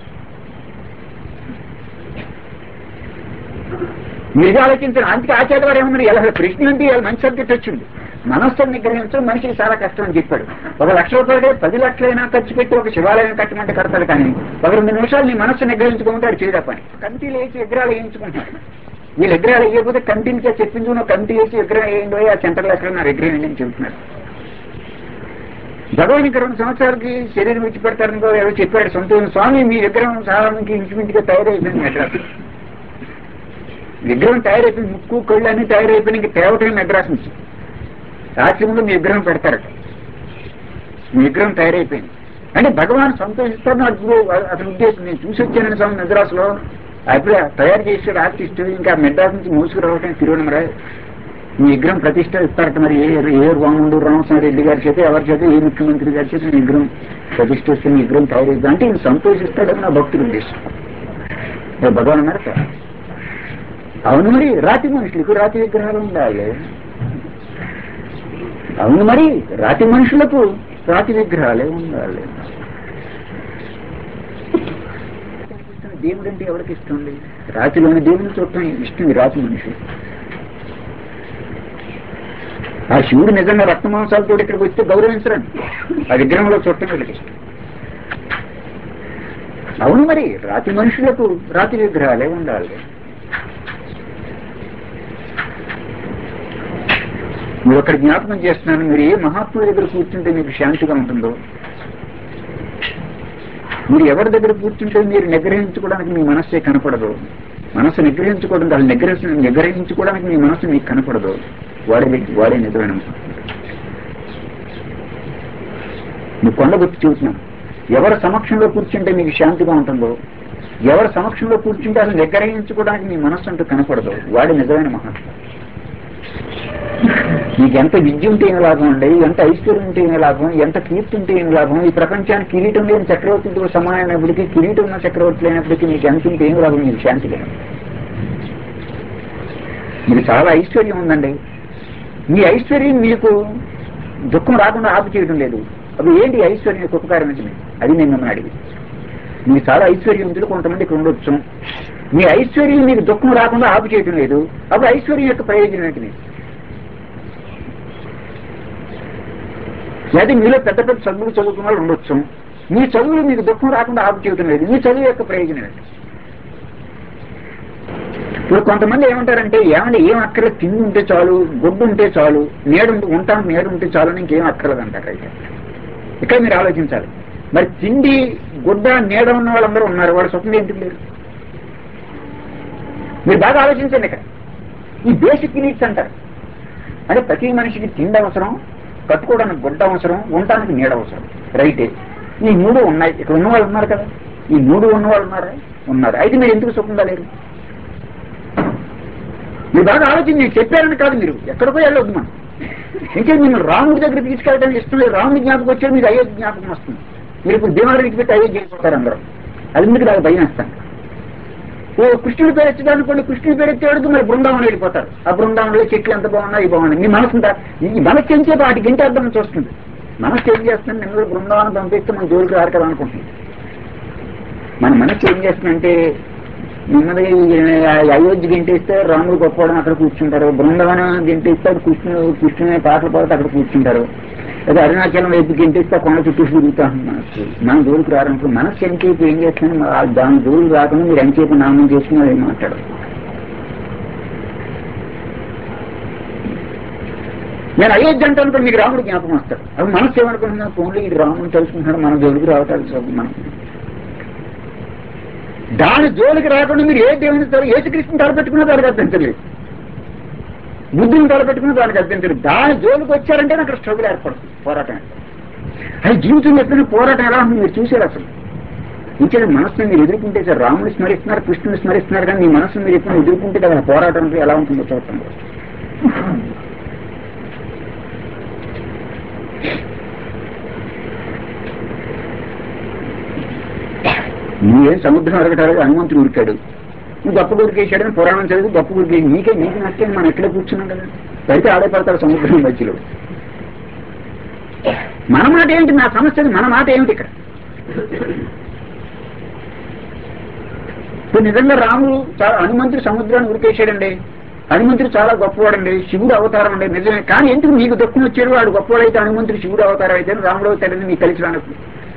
మీరు ఆలోచించిన అందుకే ఆచార్య వారు ఏమన్నారు ఎలా ప్రశ్న అంటే ఇలా మంచి సబ్జెక్ట్ వచ్చింది మనస్సును నిగ్రహించడం మనిషికి చాలా కష్టం అని చెప్పాడు ఒక లక్ష రూపాయలు పది లక్షలైనా ఖర్చు పెట్టి ఒక శివాలయం కట్టమంటే కడతాడు కానీ ఒక రెండు నిమిషాలు నీ మనస్సు నిగ్రహించుకుంటే అది చేయదా పని కమిటీలు వేసి విగ్రహాలు వేయించుకుంటున్నాడు వీళ్ళు విగ్రహాలు వేయకపోతే కమిటీనికే చెప్పించుకున్న కమిటీ వేసి విగ్రహం వేయండి ఆ సెంటర్లో ఎక్కడ నా విగ్రహం వేయండి అని చెబుతున్నాడు భగవాన్ ఇంకా రెండు సంవత్సరాలకి శరీరం విడిచి పెడతారని కూడా ఎవరో చెప్పాడు సొంత స్వామి మీ విగ్రహం సాధారణకి ఇంచుమించుగా తయారైపోయింది మెడ్రాస్ విగ్రహం తయారైపోయింది ముక్కు కళ్ళు అన్ని తయారైపోయిన ఇంక తేవటం మెడ్రాస్ నుంచి రాత్రి ముందు మీ విగ్రహం పెడతారట మీ విగ్రహం తయారైపోయింది అంటే భగవాన్ సంతోషిస్తాడు అప్పుడు అతని ఉద్దేశం నేను చూసి వచ్చానని స్వామి మెడ్రాస్లో అప్పుడు తయారు చేసాడు ఆర్టిస్ట్ ఇంకా మెడ్రాస్ నుంచి మోసుకురావటం తిరువనమరా మీ విగ్రహం ప్రతిష్ట ఇస్తారట మరి ఏ ఏ రాముడు రామస్వామి రెడ్డి గారి చేత ఎవరి చేత ఏ ముఖ్యమంత్రి గారి చేత మీ విగ్రహం ప్రతిష్ట ఇస్తే మీ విగ్రహం తయారైంది అంటే ఈయన సంతోషిస్తాడని నా భక్తుల ఉద్దేశం ఏ భగవాన్ అన్నారు కదా. అవును మరి రాతి మనుషులకు రాతి విగ్రహాలు ఉండాలి అవును మరి రాతి మనుషులకు రాతి విగ్రహాలే ఉండాలి దేవుడు అంటే ఎవరికి ఇష్టం ఉంది రాతిలోని దేవుని చూడటం ఇష్టం ఈ రాతి మనుషులు ఆ శివుడు నిజంగా రక్త మాంసాలతో ఇక్కడికి వస్తే గౌరవించరండి ఆ విగ్రహంలో చూడటం వీళ్ళకి ఇష్టం అవును మరి రాతి మనుషులకు రాతి విగ్రహాలే ఉండాలి మీరు అక్కడ జ్ఞాపకం చేస్తున్నాను మీరు ఏ మహాత్ముడి దగ్గర కూర్చుంటే మీకు శాంతిగా ఉంటుందో మీరు ఎవరి దగ్గర కూర్చుంటే మీరు నిగ్రహించుకోవడానికి మీ మనస్సే కనపడదు మనస్సు నిగ్రహించుకోవడం వాళ్ళు నిగ్రహ నిగ్రహించుకోవడానికి మీ మనస్సు మీకు కనపడదు వాడే వాడే నిజమైన మహాత్ముడు. నువ్వు కొండ గుర్తు చూస్తున్నాను ఎవరి సమక్షంలో కూర్చుంటే మీకు శాంతిగా ఉంటుందో ఎవరి సమక్షంలో కూర్చుంటే అసలు నిగ్రహించుకోవడానికి మీ మనస్సు అంటూ కనపడదు వాడి నిజమైన మహాత్ముడు నీకు ఎంత విద్య ఉంటే ఏం లాభం అండి ఎంత ఐశ్వర్యం ఉంటే ఏం లాభం ఎంత కీర్తి ఉంటే ఏం లాభం ఈ ప్రపంచానికి కిరీటం లేని చక్రవర్తితో సమానమైనప్పటికీ కిరీటం ఉన్న చక్రవర్తి లేనప్పటికీ నీకు ఎంత ఉంటే ఏం లాభం నీకు శాంతి లేదు మీకు చాలా ఐశ్వర్యం ఉందండి మీ ఐశ్వర్యం మీకు దుఃఖం రాకుండా ఆపు చేయడం లేదు అప్పుడు ఏంటి ఈ ఐశ్వర్యం యొక్క ఉపకారం ఏంటి మీకు అది నేను మిమ్మల్ని అడిగి మీకు చాలా ఐశ్వర్యవంతులు కొంతమంది ఇక్కడ ఉండొచ్చు మీ ఐశ్వర్యం మీకు దుఃఖం రాకుండా ఆపు చేయడం లేదు అప్పుడు ఐశ్వర్యం యొక్క ప్రయోజనం ఏంటి మీకు లేదా మీలో పెద్ద పెద్ద చదువులు చదువుకున్న వాళ్ళు ఉండొచ్చు మీ చదువులు మీకు దుఃఖం రాకుండా ఆపు చేయటం లేదు మీ చదువు యొక్క ప్రయోజనం ఏంటి ఇప్పుడు కొంతమంది ఏమంటారంటే ఏమంటే ఏం అక్కర్లేదు తిండి ఉంటే చాలు గుడ్డు ఉంటే చాలు నేడు ఉంటే ఉంటాం నేడు ఉంటే చాలు అని ఇంకేం అక్కర్లేదు అంటారు అయితే ఇక్కడ మీరు ఆలోచించాలి మరి తిండి గుడ్డ నీడ ఉన్న వాళ్ళందరూ ఉన్నారు వాళ్ళ స్వప్నం ఏంటి లేరు మీరు బాగా ఆలోచించండి ఇక్కడ ఈ బేసిక్ నీడ్స్ అంటారు అంటే ప్రతి మనిషికి తిండి అవసరం కట్టుకోవడానికి గుడ్డ అవసరం ఉండటానికి నీడ అవసరం రైటే ఈ మూడు ఉన్నాయి ఇక్కడ ఉన్న వాళ్ళు ఉన్నారు కదా ఈ మూడు ఉన్న వాళ్ళు ఉన్నారా ఉన్నారు అయితే మీరు ఎందుకు సుఖంగా లేరు మీరు బాగా ఆలోచించి నేను చెప్పారని కాదు మీరు ఎక్కడికో వెళ్ళొద్దు మనం ఇంకా మిమ్మల్ని రాముడి దగ్గర తీసుకెళ్ళడానికి ఇష్టం లేదు రాముడి జ్ఞాపకం వచ్చారు మీకు అయోధ్య జ్ఞాపకం వస్తుంది మీరు ఇప్పుడు దివాళికి పెట్టి అయోధ్య వెళ్ళిపోతారు అందరూ అది ఎందుకు నాకు భయం వేస్తాను ఓ కృష్ణుడి పేరు ఎత్తడానుకోండి కృష్ణుడి పేరు ఎత్తేవాడికి మరి బృందావనం వెళ్ళిపోతారు ఆ బృందావనంలో చెట్లు ఎంత బాగున్నాయి ఇవి బాగున్నాయి మీ మనసు ఉందా? ఈ మనసు ఏం చేత వాటికి ఇంటి అర్థం చూస్తుంది మనసు ఏం చేస్తుంది నిన్న బృందావనం పంపిస్తే మన జోలికి రారు కదా అనుకుంటుంది మన మనసు ఏం చేస్తుందంటే నెమ్మదిగా ఈ అయోధ్య గింటేస్తే రాముడు గొప్పవడం అక్కడ కూర్చుంటారు బృందావనం గింటేస్తే అక్కడ కృష్ణుడు కృష్ణుని పాటలు పాడుతూ అక్కడ కూర్చుంటారు లేదా అరుణాచలం వైపు గింటేస్తే ఆ కొండ చుట్టూ తిరుగుతా మనసు మన జోలికి రారనుకో మనసు ఎంతసేపు ఏం చేస్తుంది దాని జోలికి రాకుండా మీరు ఎంతసేపు నామం చేసుకుని ఏం మాట్లాడరు నేను అయోధ్య అంటే అనుకో మీకు రాముడు జ్ఞాపకం వస్తాడు అది మనసు ఏమనుకుంటున్నా ఓన్లీ ఇది రాముడు తెలుసుకుంటున్నాడు మన జోలికి రావటానికి మనం దాని జోలికి రాకుండా మీరు ఏ దేవుని తల ఏసుకృష్ణ తలపెట్టుకున్నా దానికి అభ్యంతరం బుద్ధిని తలపెట్టుకున్నా దానికి అభ్యంతరం దాని జోలికి వచ్చారంటే నాకు స్ట్రగుల్ ఏర్పడుతుంది పోరాటం అది జీవితంలో ఎప్పుడైనా పోరాటం ఎలా ఉంటుంది మీరు చూసారు అసలు ఇంకే మనసుని మీరు ఎదుర్కొంటే సార్ రాముని స్మరిస్తున్నారు కృష్ణుని స్మరిస్తున్నారు కానీ మీ మనసుని మీరు ఎప్పుడు ఎదుర్కొంటే కదా పోరాటం అంటే ఎలా ఉంటుందో చూడండి నువ్వేం సముద్రం అరగటారు హనుమంతుడు ఉరికాడు నువ్వు గొప్ప గురికేసాడని పురాణం చదివి గొప్ప గురికి నీకే నీకు నష్టం మనం ఎట్లా కూర్చున్నాం కదా పడితే ఆడే పడతాడు సముద్రం మధ్యలో మన మాట ఏంటి నా సమస్య మన మాట ఏమిటి ఇక్కడ ఇప్పుడు నిజంగా రాముడు చాలా హనుమంతుడు సముద్రాన్ని ఉరికేశాడండి హనుమంతుడు చాలా గొప్పవాడండి శివుడు అవతారం అండి నిజమే కానీ ఎందుకు నీకు దుఃఖం వచ్చాడు వాడు గొప్పవాడైతే హనుమంతుడు శివుడు అవతారం అయితే రాముడు అవుతాడని నీకు కలిసి రానప్పుడు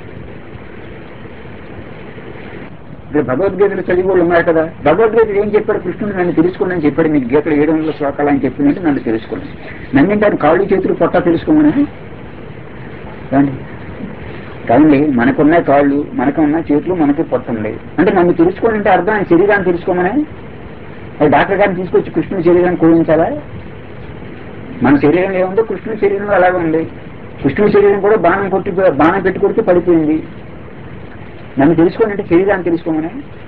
ఇప్పుడు భగవద్గీతలు చదివి వాళ్ళు ఉన్నారు కదా భగవద్గీత ఏం చెప్పాడు కృష్ణుడు నన్ను తెలుసుకోండి చెప్పాడు మీకు గీతలు ఏడు వందల శ్లోకాలు అని చెప్పిందంటే నన్ను తెలుసుకోండి నన్ను ఆయన కాళ్ళు చేతులు పొట్ట తెలుసుకోమని ఏమండి కానీ మనకున్న కాళ్ళు మనకున్న చేతులు మనకి పొట్టండి అంటే నన్ను తెలుసుకోండి అంటే అర్థం ఆయన శరీరాన్ని తెలుసుకోమని అది డాక్టర్ గారిని తీసుకొచ్చి కృష్ణుని శరీరాన్ని కూడించాలా మన శరీరం ఏముందో కృష్ణుని శరీరం అలాగే ఉంది కృష్ణుని శరీరం కూడా బాణం కొట్టి బాణం పెట్టి కొడితే పడిపోయింది నన్ను తెలుసుకోండి అంటే శరీరాన్ని తెలుసుకోమని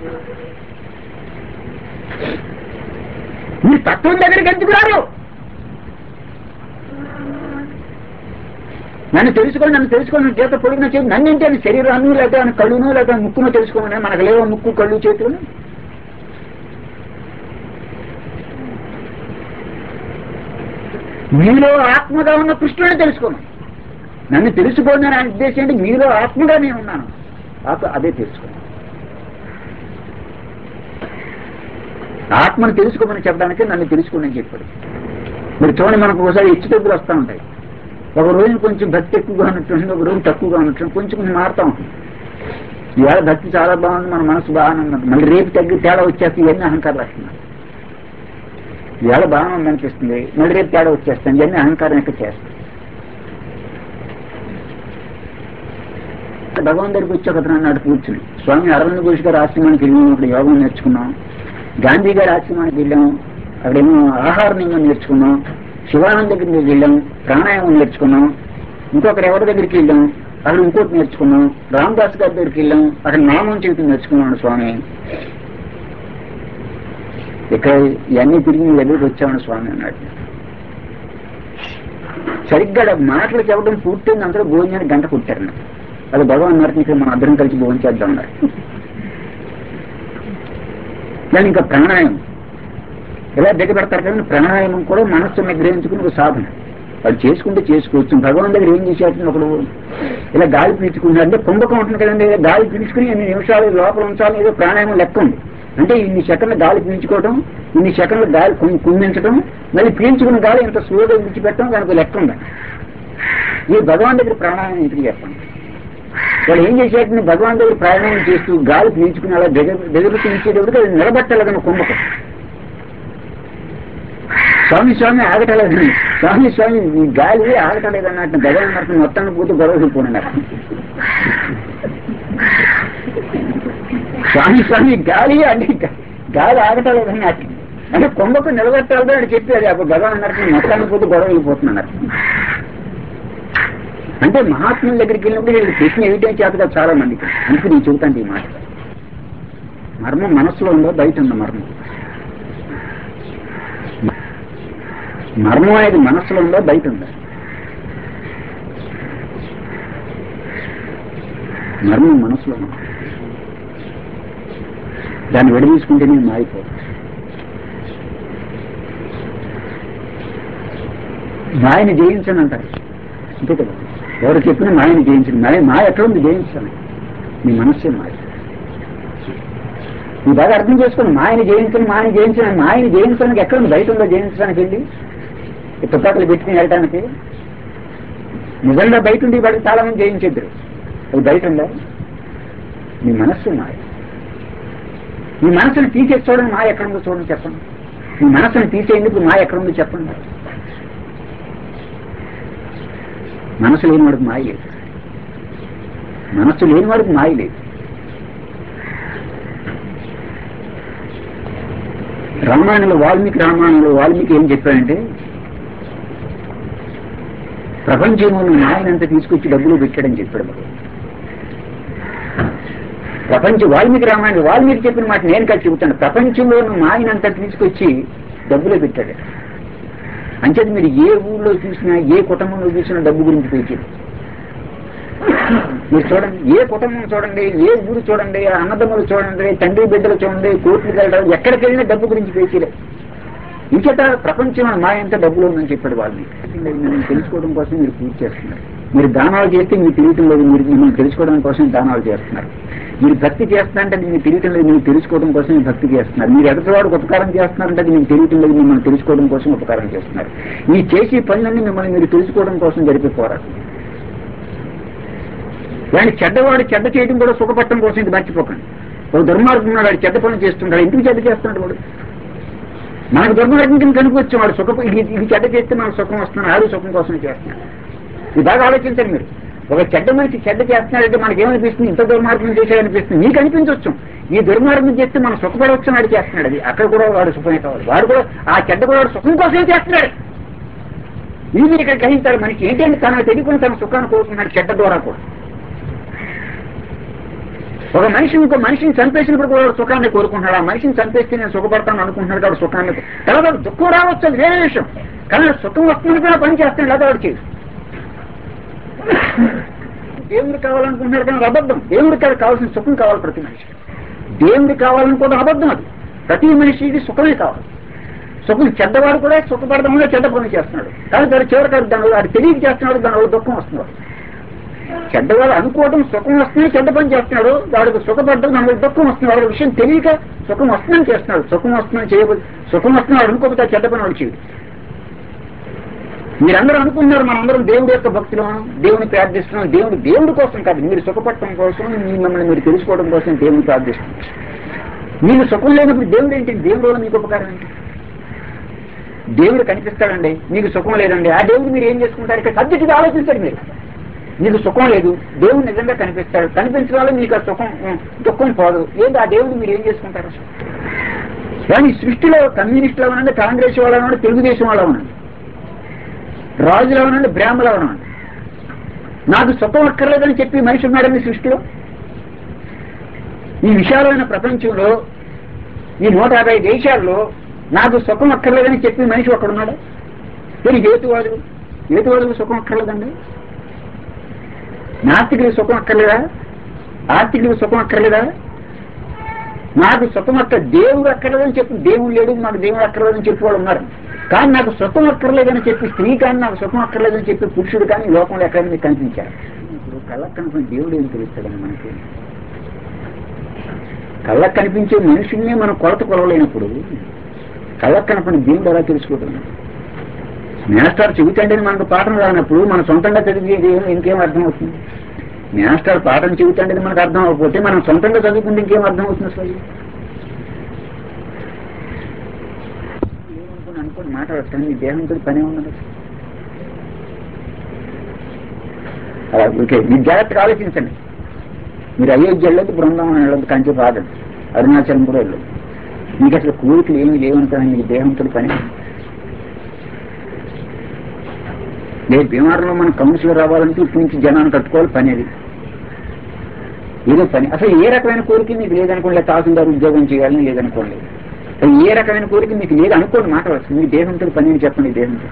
మీరు తత్వం దగ్గరికి ఎందుకు రారు నన్ను తెలుసుకోండి నన్ను తెలుసుకోండి చేత పొడిగిన చేతి నన్ను ఏంటి అని శరీరాన్ని లేదా అని కళ్ళును లేదా ముక్కును తెలుసుకోమని మనకు లేవో ముక్కు కళ్ళు చేతులు మీలో ఆత్మగా ఉన్న కృష్ణుని తెలుసుకోను నన్ను తెలుసుకోండి అని ఆయన ఉద్దేశం ఏంటి మీలో ఆత్మగా నేను ఉన్నాను ఆత్మ అదే తెలుసుకోండి ఆత్మను తెలుసుకోమని చెప్పడానికి నన్ను తెలుసుకోండి అని చెప్పాడు మీరు చూడండి మనకు ఒకసారి హెచ్చు తగ్గులు వస్తూ ఉంటాయి ఒక రోజు కొంచెం భక్తి ఎక్కువగా ఉన్నట్టుంది ఒక రోజు తక్కువగా ఉన్నట్టుంది కొంచెం కొంచెం మారుతా ఉంటుంది ఇవాళ భక్తి చాలా బాగుంది మన మనసు బాగానే ఉన్నట్టు మళ్ళీ రేపు తగ్గి తేడా వచ్చేస్తే ఇవన్నీ అహంకార లక్షణాలు ఇవాళ బాగానే ఉందనిపిస్తుంది మళ్ళీ రేపు తేడా వచ్చేస్తాను ఇవన్నీ అహంకారం ఎక్కువ చేస్తాను భగవాన్ దగ్గరికి వచ్చి ఒక అన్నాడు కూర్చుని స్వామి అరవింద్ ఘోష్ గారు ఆశ్రమానికి వెళ్ళినప్పుడు యోగం నేర్చుకున్నాం గాంధీ గారి ఆశ్రమానికి వెళ్ళాం అక్కడేమో ఆహార నియమం నేర్చుకున్నాం శివానంద దగ్గరికి వెళ్ళాం ప్రాణాయామం నేర్చుకున్నాం ఇంకొకరు ఎవరి దగ్గరికి వెళ్ళాం అక్కడ ఇంకోటి నేర్చుకున్నాం రామదాస్ గారి దగ్గరికి వెళ్ళాం అక్కడ నామం చేయటం నేర్చుకున్నాను స్వామి ఇక్కడ ఇవన్నీ తిరిగి మీ దగ్గరికి వచ్చామని స్వామి అన్నాడు సరిగ్గా ఆడ మాటలు చెప్పడం పూర్తయింది అందరూ భోజనానికి గంట కొట్టారు నాకు. అది భగవాన్ అన్నారు ఇక్కడ మనం అందరం కలిసి భోజనం చేద్దాం అన్నారు దాని ఇంకా ప్రాణాయామం ఇలా దగ్గర పెడతారు కానీ ప్రాణాయామం కూడా మనస్సును నిగ్రహించుకుని ఒక సాధన వాళ్ళు చేసుకుంటే చేసుకోవచ్చు భగవాన్ దగ్గర ఏం చేసేటప్పుడు ఒకడు ఇలా గాలి పీల్చుకున్నాడు అంటే కుంభకం ఉంటుంది కదండి ఇలా గాలి పీల్చుకుని ఎన్ని నిమిషాలు లోపల ఉంచాలి ఏదో ప్రాణాయామం లెక్క ఉంది అంటే ఇన్ని సెకండ్లు గాలి పీల్చుకోవడం ఇన్ని సెకండ్లు గాలి కుం- కుంభించడం మళ్ళీ పీల్చుకున్న గాలి ఇంత స్లోగా విడిచిపెట్టడం దానికి లెక్క ఉంది ఈ భగవాన్ దగ్గర ప్రాణాయామం ఇంటికి చెప్పండి వాళ్ళు ఏం చేసేటప్పుడు భగవాన్ దగ్గర ప్రాణాయామం చేస్తూ గాలి పీల్చుకుని అలా దగ్గర దగ్గర పీల్చేటప్పుడు అది నిలబట్టాలని కుంభకం స్వామి స్వామి ఆగటలేదని స్వామి స్వామి ఈ గాలి ఆగటలేదన్నట్టు భగవాన్ అన్నట్టు మొత్తాన్ని పోతే గొడవ పోయినారు స్వామి స్వామి గాలి అంటే గా- గాలి ఆగటలేదన్నట్టు అంటే కొండకు నిలబెట్టాలని అని చెప్పాడు అప్పుడు భగవాన్ అన్నట్టు మొత్తాన్ని పోతే గొడవ వెళ్ళిపోతున్నారు అంటే మహాత్ముల దగ్గరికి వెళ్ళినప్పుడు వీళ్ళకి ప్రశ్న ఏమిటో చేతగా చాలా మందికి అందుకు నేను చెబుతాను ఈ మాట మర్మం మనసులో ఉందో బయట ఉందో మర్మం మర్మం అనేది మనసులో ఉందో బయట ఉందా మర్మం మనసులో ఉంది దాన్ని విడదీసుకుంటే నేను మారిపోదు మాయని జయించను అంటారు అంతే కదా ఎవరు చెప్పినా మాయని జయించను మాయ మాయ ఎక్కడ ఉంది జయించాను నీ మనస్సే మాయ నువ్వు బాగా అర్థం చేసుకుని మాయని జయించను మాయని జయించను మాయని జయించడానికి ఎక్కడ ఉంది బయట ఉందో జయించడానికి వెళ్ళి ఈ తుపాకులు పెట్టుకుని వెళ్ళడానికి నిజంగా బయట ఉండి వాడికి చాలా మంది జయించేద్దరు అది బయట ఉందా నీ మనస్సు మాయ నీ మనసును తీసేసి చూడండి మాయ ఎక్కడ ఉందో చూడండి చెప్పండి నీ మనసును తీసేందుకు మాయ ఎక్కడ ఉందో చెప్పండి మనసు లేని వాడికి మాయ లేదు మనస్సు లేని వాడికి మాయ లేదు రామాయణంలో వాల్మీకి రామాయణంలో వాల్మీకి ఏం చెప్పాడంటే ప్రపంచంలో మాయనంతా తీసుకొచ్చి డబ్బులు పెట్టాడని చెప్పాడు భగవంతుడు. ప్రపంచ వాల్మీకి రామాయణం వాల్మీకి చెప్పిన మాట నేను కలిసి చెబుతాను ప్రపంచంలో మాయనంతా తీసుకొచ్చి డబ్బులే పెట్టాడు అంచేది మీరు ఏ ఊళ్ళో చూసినా ఏ కుటుంబంలో చూసినా డబ్బు గురించి పేచారు మీరు చూడండి ఏ కుటుంబం చూడండి ఏ ఊరు చూడండి ఆ అన్నదమ్ములు చూడండి తండ్రి బిడ్డలు చూడండి కోర్టులకు వెళ్ళడం ఎక్కడికి వెళ్ళినా డబ్బు గురించి పేచీలే ఇంకేట ప్రపంచంలో మా ఎంత డబ్బులు ఉందని చెప్పాడు వాళ్ళని మిమ్మల్ని తెలుసుకోవడం కోసం మీరు పూజ చేస్తున్నారు మీరు దానాలు చేస్తే మీకు తెలియటం లేదు మీరు మిమ్మల్ని తెలుసుకోవడం కోసం దానాలు చేస్తున్నారు మీరు భక్తి చేస్తున్నారంటే అది మీకు తెలియటం లేదు మీరు తెలుసుకోవడం కోసం మీరు భక్తి చేస్తున్నారు మీరు ఎదుటివాడికి ఉపకారం చేస్తున్నారంటే అది మీకు తెలియటం లేదు మిమ్మల్ని తెలుసుకోవడం కోసం ఉపకారం చేస్తున్నారు ఈ చేసే పనులన్నీ మిమ్మల్ని మీరు తెలుసుకోవడం కోసం జరిపే పోరాటం వాడిని చెడ్డవాడు చెడ్డ చేయడం కూడా సుఖపట్టడం కోసం ఇది మర్చిపోకండి ఒక దుర్మార్గం ఉన్నాడు వాడు చెడ్డ పనులు చేస్తున్నాడు ఎందుకు చెడ్డ చేస్తున్నాడు వాడు మనకు దుర్మార్గం కింద కనుకోవచ్చు వాడు సుఖ ఇది ఇది చెడ్డ చేస్తే మనకు సుఖం వస్తున్నాడు ఆడు సుఖం కోసం చేస్తున్నాడు ఇది బాగా ఆలోచించండి మీరు ఒక చెడ్డ మనిషి చెడ్డ చేస్తున్నాడంటే మనకి ఏమనిపిస్తుంది ఇంత దుర్మార్గం చేశాడనిపిస్తుంది నీకు అనిపించవచ్చు ఈ దుర్మార్గం చేస్తే మనం సుఖపడవచ్చు వాడు చేస్తున్నాడు అది అక్కడ కూడా వాడు సుఖమే కావాలి వాడు కూడా ఆ చెడ్డ కూడా వాడు సుఖం కోసమే చేస్తున్నాడు ఇది మీరు ఇక్కడ గ్రహించాలి మనిషి ఏంటంటే తనకు తెలియకుండా తన సుఖాన్ని కోరుకున్నాడు చెడ్డ ద్వారా కూడా ఒక మనిషి ఇంకో మనిషిని చంపేసినప్పుడు కూడా వాడు సుఖాన్ని కోరుకుంటున్నాడు ఆ మనిషిని చంపేస్తే నేను సుఖపడతాను అనుకుంటున్నాడు వాడు సుఖాన్ని తర్వాత దుఃఖం రావచ్చు అది వేరే విషయం కానీ సుఖం వస్తుంది కూడా పని చేస్తాడు లేదా వాడు చేయదు దేవుడు కావాలనుకుంటున్నాడు కానీ అది అబద్ధం దేవుడికి అది కావాల్సిన సుఖం కావాలి ప్రతి మనిషికి దేవుడికి కావాలనుకోవడం అబద్ధం అది ప్రతి మనిషికి సుఖమే కావాలి సుఖం చెడ్డవాడు కూడా సుఖపడడంలో చెడ్డ పని చేస్తున్నాడు కానీ దాని చివరికి దాని వాడు తెలియక చేస్తున్నాడు దాని వల్ల దుఃఖం వస్తున్నాడు చెడ్డవాడు అనుకోవడం సుఖం వస్తుంది చెడ్డ పని చేస్తున్నాడు వాడికి సుఖపడ్డం దాని వల్ల దుఃఖం వస్తుంది వాడి విషయం తెలియక సుఖం వస్తుందని చేస్తున్నాడు సుఖం వస్తుందని చేయబోదు సుఖం వస్తున్నాడు అనుకోకపోతే ఆ చెడ్డ పని వాడు చేయడు మీరందరూ అనుకుంటున్నారు మనందరం దేవుడి యొక్క భక్తులు దేవుని ప్రార్థిస్తున్నాం దేవుడు దేవుడి కోసం కాదు మీరు సుఖపడటం కోసం మీ మిమ్మల్ని మీరు తెలుసుకోవడం కోసం దేవుని ప్రార్థిస్తున్నాం మీకు సుఖం లేనప్పుడు దేవుడు ఏంటి దేవుడు వల్ల మీకు ఉపకారం ఏంటి దేవుడు కనిపిస్తాడండి మీకు సుఖం లేదండి ఆ దేవుడు మీరు ఏం చేసుకుంటారు ఇక్కడ సబ్జెక్ట్ ఆలోచించండి మీరు మీకు సుఖం లేదు దేవుడు నిజంగా కనిపిస్తాడు కనిపించడం వల్ల మీకు ఆ సుఖం ఉం, దుఃఖం పోదు ఏంటి ఆ దేవుడు మీరు ఏం చేసుకుంటారు కానీ ఈ సృష్టిలో కమ్యూనిస్టులు అవనండి కాంగ్రెస్ వాళ్ళు అవనండి తెలుగుదేశం వాళ్ళు అవనండి రాజులు అవనండి బ్రాహ్మలు అవనండి నాకు సుఖం అక్కర్లేదని చెప్పి మనిషి ఉన్నాడని సృష్టిలో ఈ విశాలమైన ప్రపంచంలో ఈ నూట యాభై దేశాల్లో నాకు సుఖం అక్కర్లేదని చెప్పి మనిషి ఒక్కడున్నాడు మరి హేతువాదులు హేతువాదులు సుఖం అక్కర్లేదండి నాస్తికులకు సుఖం అక్కర్లేదా ఆస్తికులకు సుఖం అక్కర్లేదా నాకు సుఖం అక్క దేవుడు అక్కర్లేదని చెప్పి దేవుడు లేడు నాకు దేవుడు అక్కర్లేదని చెప్పి వాళ్ళు ఉన్నారు కానీ నాకు సుఖం అక్కర్లేదని చెప్పి స్త్రీ కానీ నాకు సుఖం అక్కర్లేదని చెప్పి పురుషుడు కానీ ఈ లోకంలో ఎక్కడ మీకు కనిపించారు ఇప్పుడు కళ్ళకు కనుకుని దేవుడు ఏం తెలుస్తాడని మనకి కళ్ళకు కనిపించే మనుషుల్ని మనం కొలత కొలవలేనప్పుడు కళ్ళకు కనపడిన దేవుడు ఎలా తెలుసుకోవడం మేస్టార్ చెబుతాండని మనకు పాఠం రానప్పుడు మన సొంతంగా చదివి ఇంకేం అర్థం అవుతుంది మేస్టార్ పాఠం చెబుతాండని మనకు అర్థం అవ్వకపోతే మనం సొంతంగా చదువుకుంటే ఇంకేం అర్థం అవుతుంది అసలు ఏమనుకుని అనుకోని మాట్లాడతాను మీ దేహంతో పనే ఉన్నది అలా ఓకే మీరు జాగ్రత్తగా ఆలోచించండి మీరు అయోధ్య వెళ్ళదు బృందావనం వెళ్ళదు కంచి రాదండి అరుణాచలం కూడా వెళ్ళదు మీకు అసలు కోరికలు ఏమి లేవనుకోండి మీకు దేహంతో పని లేదు భీమవరంలో మన కౌన్సిలర్ రావాలంటే ఇప్పటి నుంచి జనాన్ని కట్టుకోవాలి పని అది ఏదో పని అసలు ఏ రకమైన కోరిక మీకు లేదనుకోండి లేదా తహసీల్దార్ ఉద్యోగం చేయాలని లేదనుకోండి అసలు ఏ రకమైన కోరిక మీకు లేదు అనుకోండి మాట వస్తుంది మీ దేహంతో పని అని చెప్పండి ఈ దేహంతో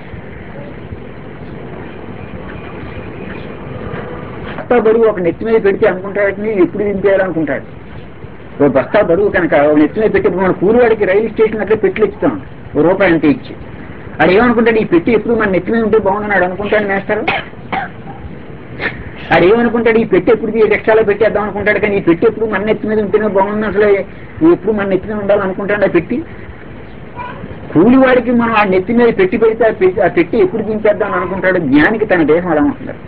బస్తా బరువు ఒక నెత్తి మీద పెడితే అనుకుంటాడు నేను ఎప్పుడు దింపేయాలనుకుంటాడు ఓ బస్తా బరువు కనుక ఒక నెత్తి మీద పెట్టి మన కూలివాడికి రైలు స్టేషన్ అట్లా పెట్లు ఇస్తాం ఓ రూపాయి అంతే ఇచ్చి అది ఏమనుకుంటాడు ఈ పెట్టి ఎప్పుడు మన నెత్తి మీద ఉంటే బాగున్నాడు అనుకుంటాడు మేస్తారు అది ఏమనుకుంటాడు ఈ పెట్టి ఎప్పుడు ఈ రిక్షాలో పెట్టేద్దాం అనుకుంటాడు కానీ ఈ పెట్టి ఎప్పుడు మన నెత్తి మీద ఉంటేనే బాగుంది అసలు ఎప్పుడు మన నెత్తి మీద ఉండాలనుకుంటాడు ఆ పెట్టి కూలివాడికి మనం ఆ నెత్తి మీద పెట్టి పెడితే ఆ పెట్టి ఆ పెట్టి ఎప్పుడు దింపేద్దాం అనుకుంటాడు జ్ఞానికి తన దేహం అలా ఉంటున్నాడు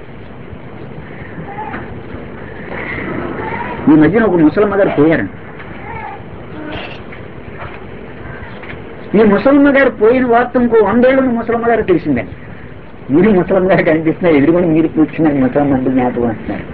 ఈ మధ్యన ఒక ముసలమ్మ గారు పోయారండి ఈ ముసలమ్మ గారు పోయిన వార్త ఇంకో వందేళ్ళు ముసలమ్మ గారు తెలిసిందండి మీరు ముసలమ్మ గారు కనిపిస్తున్నారు ఎదురుకొని మీరు కూర్చున్నారు ముసలమ్మ అంటే జ్ఞాపకం వస్తున్నారు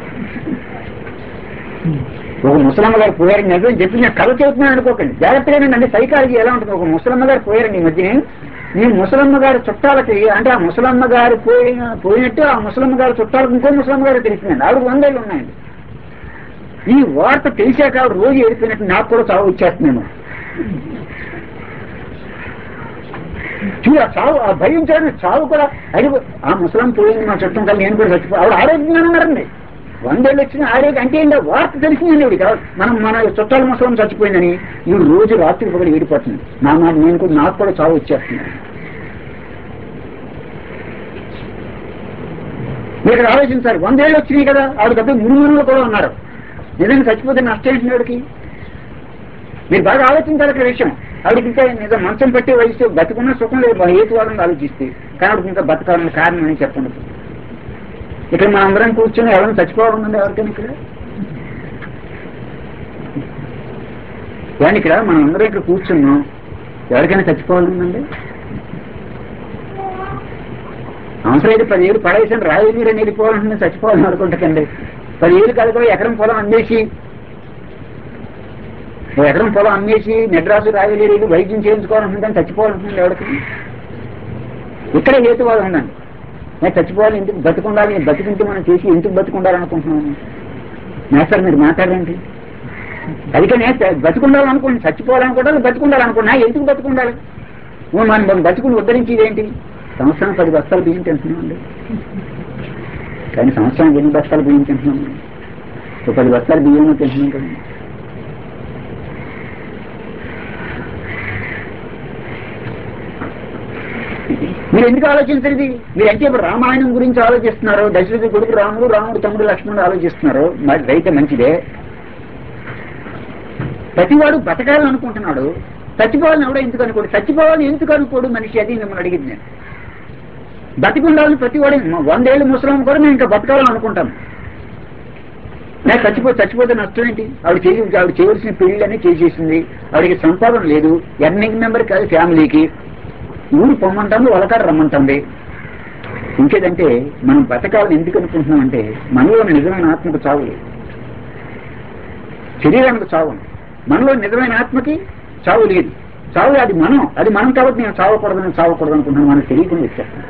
ఒక ముసలమ్మ గారు పోయారు నిజం చెప్పి నేను కథ చెబుతున్నాను అనుకోకండి జాగ్రత్తగా అంటే సైకాలజీ ఎలా ఉంటుంది ఒక ముసలమ్మ గారు పోయారండి ఈ మధ్యనే ఈ ముసలమ్మ గారి చుట్టాలకి అంటే ఆ ముసలమ్మ గారు పోయిన పోయినట్టు ఆ ముసలమ్మ గారి చుట్టాలకు ఇంకో ముసలమ్మ గారు తెలిసిందండి ఆవిడ వందేళ్ళు ఉన్నాయండి ఈ వార్త తెలిసాక ఆవిడ రోజు ఏడిపోయినట్టు నాకు కూడా చావు వచ్చేస్తున్నాను చూడు ఆ చావు ఆ భయం చేయడం చావు కూడా అది ఆ ముసలం పోయింది మా చుట్టం కలిసి నేను కూడా చచ్చిపో ఆవిడ ఆరోగ్యంగా ఉన్నారండి వందేళ్ళు వచ్చిన ఆరోగ్యం అంటే ఏంటో వార్త తెలిసిందండి ఇవిడికి మనం మన చుట్టాల ముసలం చచ్చిపోయిందని ఇవి రోజు రాత్రి ఒకటి ఏడిపోతుంది నా మాట నేను కూడా నాకు కూడా చావు వచ్చేస్తున్నాను మీరు ఆలోచించారు వందేళ్ళు వచ్చినాయి కదా ఆవిడ పెద్ద మురుగులు కూడా ఉన్నారు నిజంగా చచ్చిపోతే నష్టం ఏంటి ఆవిడకి మీరు బాగా ఆలోచించాలి ఇక్కడ విషయం ఆవిడకి ఇంకా నిజం మంచం పట్టి వయసు బతుకున్న సుఖం లేదు హేతువాదని ఆలోచిస్తే కానీ ఆవిడకి ఇంకా బతకాలని కారణం అని చెప్పండి ఇక్కడ మనం అందరం కూర్చొని ఎవరైనా చచ్చిపోవాలండి ఎవరికైనా ఇక్కడ కానీ ఇక్కడ మనం అందరం ఇక్కడ కూర్చున్నాం ఎవరికైనా చచ్చిపోవాలండి అవసరం అయితే పది ఏళ్ళు పడేసాను రాయి నీరు అని వెళ్ళిపోవాలంటే చచ్చిపోవాలని అనుకుంటుందండి పది ఏళ్ళు కాదు కూడా ఎకరం పొలం అమ్మేసి ఓ ఎకరం పొలం అమ్మేసి మెడ్రాసు రాయలేరు వైద్యం చేయించుకోవాలంటుందని చచ్చిపోవాలంటుంది ఎవరికి ఇక్కడే హేతువాదం ఉందండి నేను చచ్చిపోవాలి ఎందుకు బతుకుండాలి నేను బతుకుంటే మనం చేసి ఎందుకు బతుకుండాలనుకుంటున్నాను మేస్తారు మీరు మాట్లాడండి అందుకనే చ- బతుకుండాలనుకోండి చచ్చిపోవాలనుకుంటారు బతుకుండాలనుకున్నా ఎందుకు బతుకుండాలి ఓ మనం మనం బతుకుని ఉద్ధరించేది ఏంటి సంవత్సరం పది బస్తాలు బియ్యం తింటున్నాం అండి కానీ సంవత్సరం ఎన్ని బస్తాలు బియ్యం తింటున్నాం ఒక పది బస్తాలు బియ్యం తింటున్నాం కదండి మీరు ఎందుకు ఆలోచించండి మీరు అంటే ఇప్పుడు రామాయణం గురించి ఆలోచిస్తున్నారు దశరథ కొడుకు రాముడు రాముడు తమ్ముడు లక్ష్మణుడు ఆలోచిస్తున్నారు మరి అయితే మంచిదే ప్రతివాడు బతకాలని అనుకుంటున్నాడు చచ్చిపోవాలని ఎవడో ఎందుకు అనుకోడు చచ్చిపోవాలని ఎందుకు అనుకోడు మనిషి అది మిమ్మల్ని అడిగింది నేను బతికుండాలని ప్రతివాడు వందేళ్ళు ముసలం కూడా నేను ఇంకా బతకాలని అనుకుంటాను నేను చచ్చిపో చచ్చిపోతే నష్టం ఏంటి ఆవిడ చేసి ఆవిడ చేయవలసిన పెళ్లిళ్ళని చేసేసింది ఆవిడకి సంపాదన లేదు ఎర్నింగ్ మెంబర్ కాదు ఫ్యామిలీకి ఊరు పొమ్మంటుంది వాళ్ళకాడ రమ్మంటుంది ఇంకేదంటే మనం బతకాలని ఎందుకు అనుకుంటున్నామంటే మనలో నిజమైన ఆత్మకు చావు లేదు శరీరానికి చావు ఉంది. మనలో నిజమైన ఆత్మకి చావు లేదు చావు అది మనం అది మనం కాబట్టి నేను చావకూడదని చావకూడదు అనుకుంటున్నాను మనకు తెలియకుండా వచ్చేస్తాను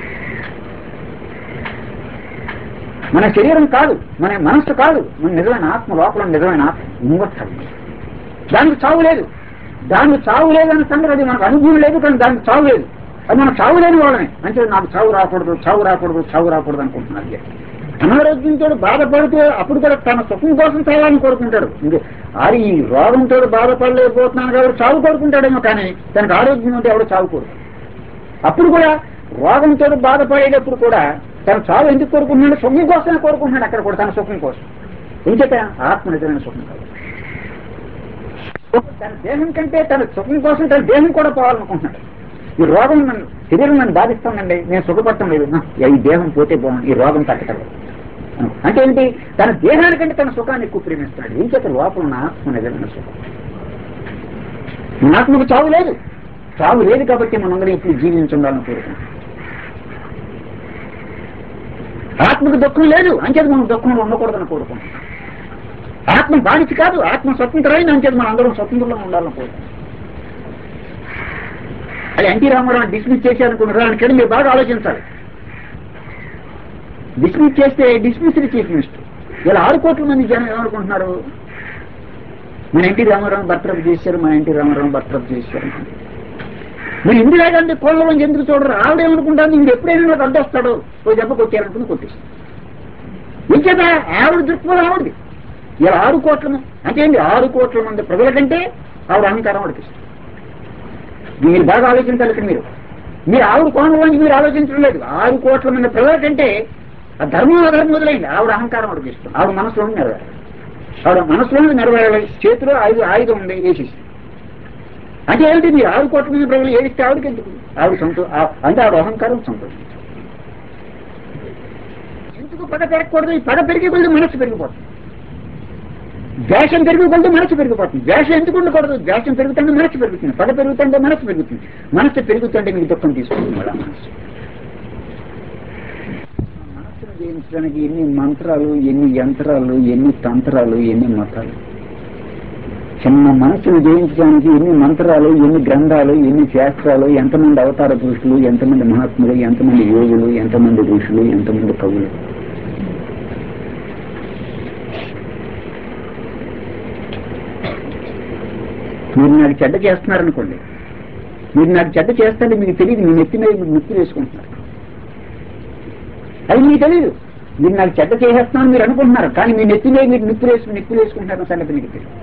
మన శరీరం కాదు మన మనస్సు కాదు మన నిజమైన ఆత్మ లోపల నిజమైన ఆత్మ ఇంకొస్తాడు దానికి చావు లేదు దానికి చావు లేదన్న సంగతి అది మనకు అనుభవం లేదు కానీ దానికి చావు లేదు అది మనకు చావు లేని వాళ్ళని అంటే నాకు చావు రాకూడదు చావు రాకూడదు చావు రాకూడదు అనుకుంటున్నారు అది. అనారోగ్యంతో బాధపడుతూ అప్పుడు కూడా తన సుఖం కోసం చావాలని కోరుకుంటాడు ఇంకే అది ఈ రోగంతో బాధపడలేకపోతున్నాను కాబట్టి చావు కోరుకుంటాడేమో కానీ తనకు ఆరోగ్యం ఉంటే ఎవడు చావు కోరు అప్పుడు కూడా రోగంతో బాధపడేటప్పుడు కూడా తన చావు ఎందుకు కోరుకుంటున్నాడు సుఖం కోసమే కోరుకుంటున్నాడు అక్కడ కూడా తన సుఖం కోసం ఎందుకంటే ఆత్మ నిజమైన సుఖం కాదు తన దేహం కంటే తన సుఖం కోసం తన దేహం కూడా పోవాలనుకుంటున్నాడు ఈ రోగం నన్ను శరీరం నన్ను బాధిస్తుందండి నేను సుఖపడటం లేదు నా, ఈ దేహం పోతే బాగుంది ఈ రోగం తగ్గటం అంటే ఏంటి తన దేహానికంటే తన సుఖాన్ని ఎక్కువ ప్రేమిస్తున్నాడు ఏం చేత లోపల ఉన్న ఆత్మ నిజమైన సుఖం మన ఆత్మకు చావు లేదు చావు లేదు కాబట్టి మనందరం ఇప్పుడు జీవించుండాలని కోరుకుంటున్నాం ఆత్మకు దుఃఖం లేదు అంచేది మనం దుఃఖంలో ఉండకూడదని కోరుకుంటున్నాం ఆత్మ బానిస కాదు ఆత్మ స్వతంత్రమైన అంచేది మనం అందరం స్వతంత్రంలో ఉండాలని కోరుకుంటున్నాం అది ఎన్టీ రామారావు డిస్మిస్ చేశారనుకున్నారు దానికని మీరు బాగా ఆలోచించాలి డిస్మిస్ చేస్తే డిస్మిస్డ్ చీఫ్ మినిస్టర్ ఇలా ఆరు కోట్ల మంది జనం ఏమనుకుంటున్నారు మన ఎన్టీ రామారావు బర్తరఫ్ చేశారు మన ఎన్టీ రామారావు బర్తరఫ్ చేశారు మీరు ఇందిరాగాంధీ కోళ్ళలోంచి ఎందుకు చూడరు ఆవిడ ఏమనుకుంటాను ఇంక ఎప్పుడైనా నాకు అడ్డొస్తాడు ఓ దెబ్బ కొట్టారనుకుని కొట్టేస్తాడు ఇంకేత ఆవిడ దృక్పథం ఆవిడది ఇలా ఆరు కోట్ల మంది అంటే ఏంటి ఆరు కోట్ల మంది ప్రజల కంటే ఆవిడ అహంకారం ఆవిడకి ఇష్టం మీరు బాగా ఆలోచించాలి ఇక్కడ మీరు మీరు ఆవిడ కోణంలోంచి మీరు ఆలోచించడం లేదు ఆరు కోట్ల మంది ప్రజల కంటే ఆ ధర్మం అధర్మం మొదలైంది ఆవిడ అహంకారం ఆవిడకి ఇష్టం ఆవిడ మనసులో నెరవేరాలి ఆవిడ మనసులో నెరవేరాలి చేతిలో ఐదు ఆయుధం ఉంది వేసేసి అంటే ఏంటి మీరు ఆరు కోట్ల మంది ప్రజలు ఏడిస్తే ఆవిడకి ఎందుకు ఆవిడ సంతో ఆ- అంటే ఆవిడ అహంకారం సంతోషం ఎందుకు పగ పెరగకూడదు ఈ పగ పెరిగి కొద్ది మనసు పెరిగిపోతుంది ద్వేషం పెరిగి కొద్ది మనసు పెరిగిపోతుంది ద్వేషం ఎందుకు ఉండకూడదు ద్వేషం పెరుగుతుంటే మనసు పెరుగుతుంది పగ పెరుగుతుంటే మనసు పెరుగుతుంది మనసు పెరుగుతుంటే మీకు దుఃఖం తీసుకుంటుంది మళ్ళా మనసు మనసును జయించడానికి ఎన్ని మంత్రాలు ఎన్ని యంత్రాలు ఎన్ని తంత్రాలు ఎన్ని మతాలు చిన్న మనసును జయించడానికి ఎన్ని మంత్రాలు ఎన్ని గ్రంథాలు ఎన్ని శాస్త్రాలు ఎంతమంది అవతార పురుషులు ఎంతమంది మహాత్ములు ఎంతమంది యోగులు ఎంతమంది ఋషులు ఎంతమంది కవులు మీరు నాకు చెడ్డ చేస్తున్నారనుకోండి మీరు నాకు చెడ్డ చేస్తారని మీకు తెలియదు మీ నెత్తి మీద మీరు నిప్పు వేసుకుంటున్నారు అది మీకు తెలియదు మీరు నాకు చెడ్డ చేసేస్తున్నాను మీరు అనుకుంటున్నారు కానీ మీ నెత్తి మీద మీరు నిప్పు వేసుకుని నిప్పు వేసుకుంటారు సంగతి మీకు తెలియదు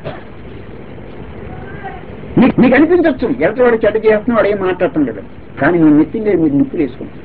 మీకు మీకు అనిపించవచ్చు ఎలటవాడు చెడ్డ చేస్తున్నాడు వాడు ఏం మాట్లాడటం లేదు కానీ మీ నెత్తి మీద మీరు నిప్పు వేసుకుంటారు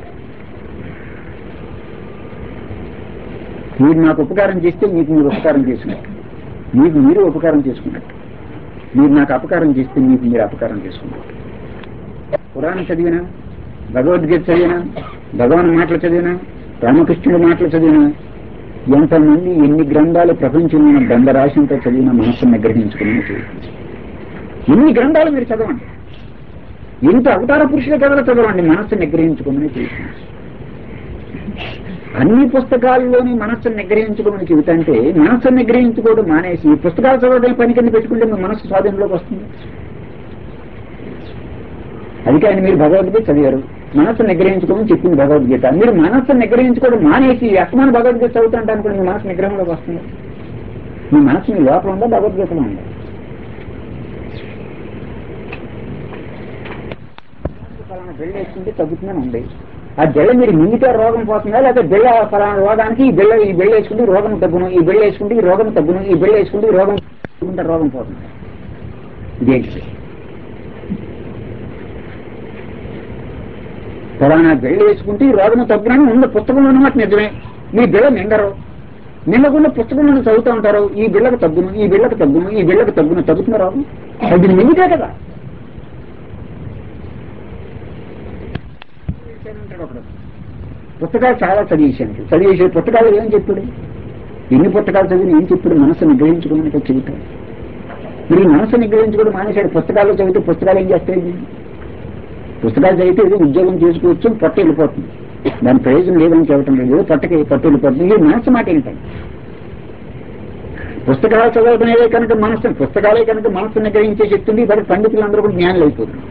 మీరు నాకు ఉపకారం చేస్తే మీకు మీరు ఉపకారం చేసుకున్నట్టు మీకు మీరు ఉపకారం చేసుకున్నట్టు మీరు నాకు అపకారం చేస్తే మీకు మీరు అపకారం చేసుకున్నట్టు పురాణం చదివినా భగవద్గీత చదివినా భగవాన్ మాటలు చదివినా రామకృష్ణుడి మాటలు చదివినా ఎంతమంది ఎన్ని గ్రంథాలు ప్రపంచంలో గ్రంథరాశంతో చదివిన మనసును నిగ్రహించుకుని చూడండి ఎన్ని గ్రంథాలు మీరు చదవండి ఎంత అవతార పురుషుల కథలు చదవండి మనస్సు నిగ్రహించుకోమని చూసింది అన్ని పుస్తకాల్లోని మనస్సును నిగ్రహించుకోమని చెబుతంటే మనస్సును నిగ్రహించుకోవడం మానేసి ఈ పుస్తకాలు చదవడం పని కింద పెట్టుకుంటే మీ మనస్సు స్వాధీనంలోకి వస్తుంది అది కానీ మీరు భగవద్గీత చదివారు మనస్సు నిగ్రహించుకోమని చెప్పింది భగవద్గీత మీరు మనస్సు నిగ్రహించుకోవడం మానేసి అస్మాన్ భగవద్గీత చదువుతుంటే అనుకోండి మీ మనస్సు నిగ్రహంలోకి వస్తుంది మీ మనస్సు మీ లోపల ఉందా భగవద్గీతలో ఉందా ఫలానా బిళ్ళ వేసుకుంటే తగ్గుతుందని ఉంది ఆ బిళ్ళ మీరు మింగితే రోగం పోతుందా లేకపోతే బిళ్ళ ఫలానా రోగానికి ఈ బిళ్ళ ఈ బిళ్ళ వేసుకుంటే ఈ రోగం తగ్గును ఈ బిళ్ళ వేసుకుంటే ఈ రోగం తగ్గును ఈ బిళ్ళ వేసుకుంటే ఈ రోగం తగ్గుతుంటే రోగం పోతుంది ఇదేంటి ఫలానా బిళ్ళ వేసుకుంటే ఈ రోగం తగ్గునని ఉన్న పుస్తకంలో ఉన్నమాట నిజమే మీ బిళ్ళ నిండరు నిండకుండా పుస్తకంలో చదువుతూ ఉంటారు ఈ బిళ్ళకు తగ్గును ఈ బిళ్ళకు తగ్గును ఈ బిళ్ళకు తగ్గును తగ్గుతున్న రోగం అది మింగితే కదా చేశానంటాడు ఒకడు. పుస్తకాలు చాలా చదివేశాను చదివేసే పుస్తకాలు ఏం చెప్పాడు ఎన్ని పుస్తకాలు చదివి ఏం చెప్పాడు మనసు నిగ్రహించుకోమని చెబుతాడు మీరు ఈ మనసు నిగ్రహించుకోవడం మానేశాడు పుస్తకాలు చదివితే పుస్తకాలు ఏం చేస్తాయి పుస్తకాలు చదివితే ఏదో ఉద్యోగం చేసుకోవచ్చు పొట్ట వెళ్ళిపోతుంది దాని ప్రయోజనం లేదని చెప్పడం లేదు ఏదో పొట్టకి పొట్ట వెళ్ళిపోతుంది ఇది మనసు మాట ఏంటండి పుస్తకాలు చదవడమే కనుక మనసు పుస్తకాలే కనుక మనసు నిగ్రహించే శక్తి ఉంది ఇప్పటికి పండితులందరూ కూడా జ్ఞానులు అయిపోతుంది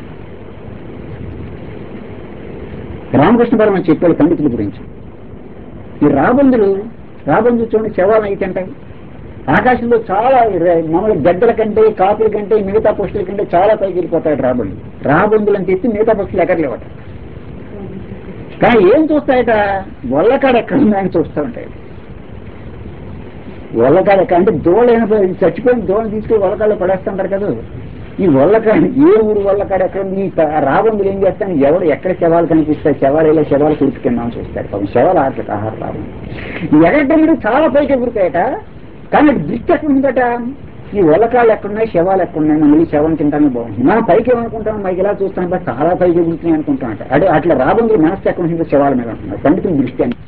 రామకృష్ణ పరమ చెప్పాడు పండితుల గురించి ఈ రాబందులు రాబందులు చూడండి శవాలు అయితంటాయి ఆకాశంలో చాలా ర- మామూలు గద్దల కంటే కాపుల కంటే మిగతా పక్షుల కంటే చాలా పైకి వెళ్ళిపోతాయి రాబందులు రాబందులు అని చెప్పి మిగతా పక్షులు ఎక్కర్లేవట కానీ ఏం చూస్తాయట వల్లకాడ ఎక్కడ ఉందని చూస్తూ ఉంటాయి వల్లకాడ ఎక్కడ అంటే దోళ చచ్చిపోయిన దోళని తీసుకుని వల్లకాడలో పడేస్తుంటారు కదా ఈ వల్లకాడ ఏ ఊరు వల్లకాడ ఎక్కడ ఉంది ఈ ప- రాబందులు ఏం చేస్తాను ఎవరు ఎక్కడ శవాలు కనిపిస్తాయి శవాలు ఇలా శవాలు కుడుకున్నామని చూస్తారు పాపం శవాలు ఆటలకు ఆహారం రావు ఎగరటం మీద చాలా పైకి ఎగురుతాయట కానీ అది దృష్టి ఎక్కడ ఉందట ఈ వల్లకాళ్ళు ఎక్కడున్నాయి శవాలు ఎక్కడున్నాయి మనం ఈ శవం తింటానే బాగుంది మనం పైకి ఏమనుకుంటాం పైకి ఇలా చూస్తాం బట్ చాలా పైకి ఎగురుతున్నాయి అనుకుంటాం అంటే అదే అట్లా రాబందులు మనసు ఎక్కడ ఉంటుందో శవాల మీద ఉంటున్నారు పండితుల దృష్టి అని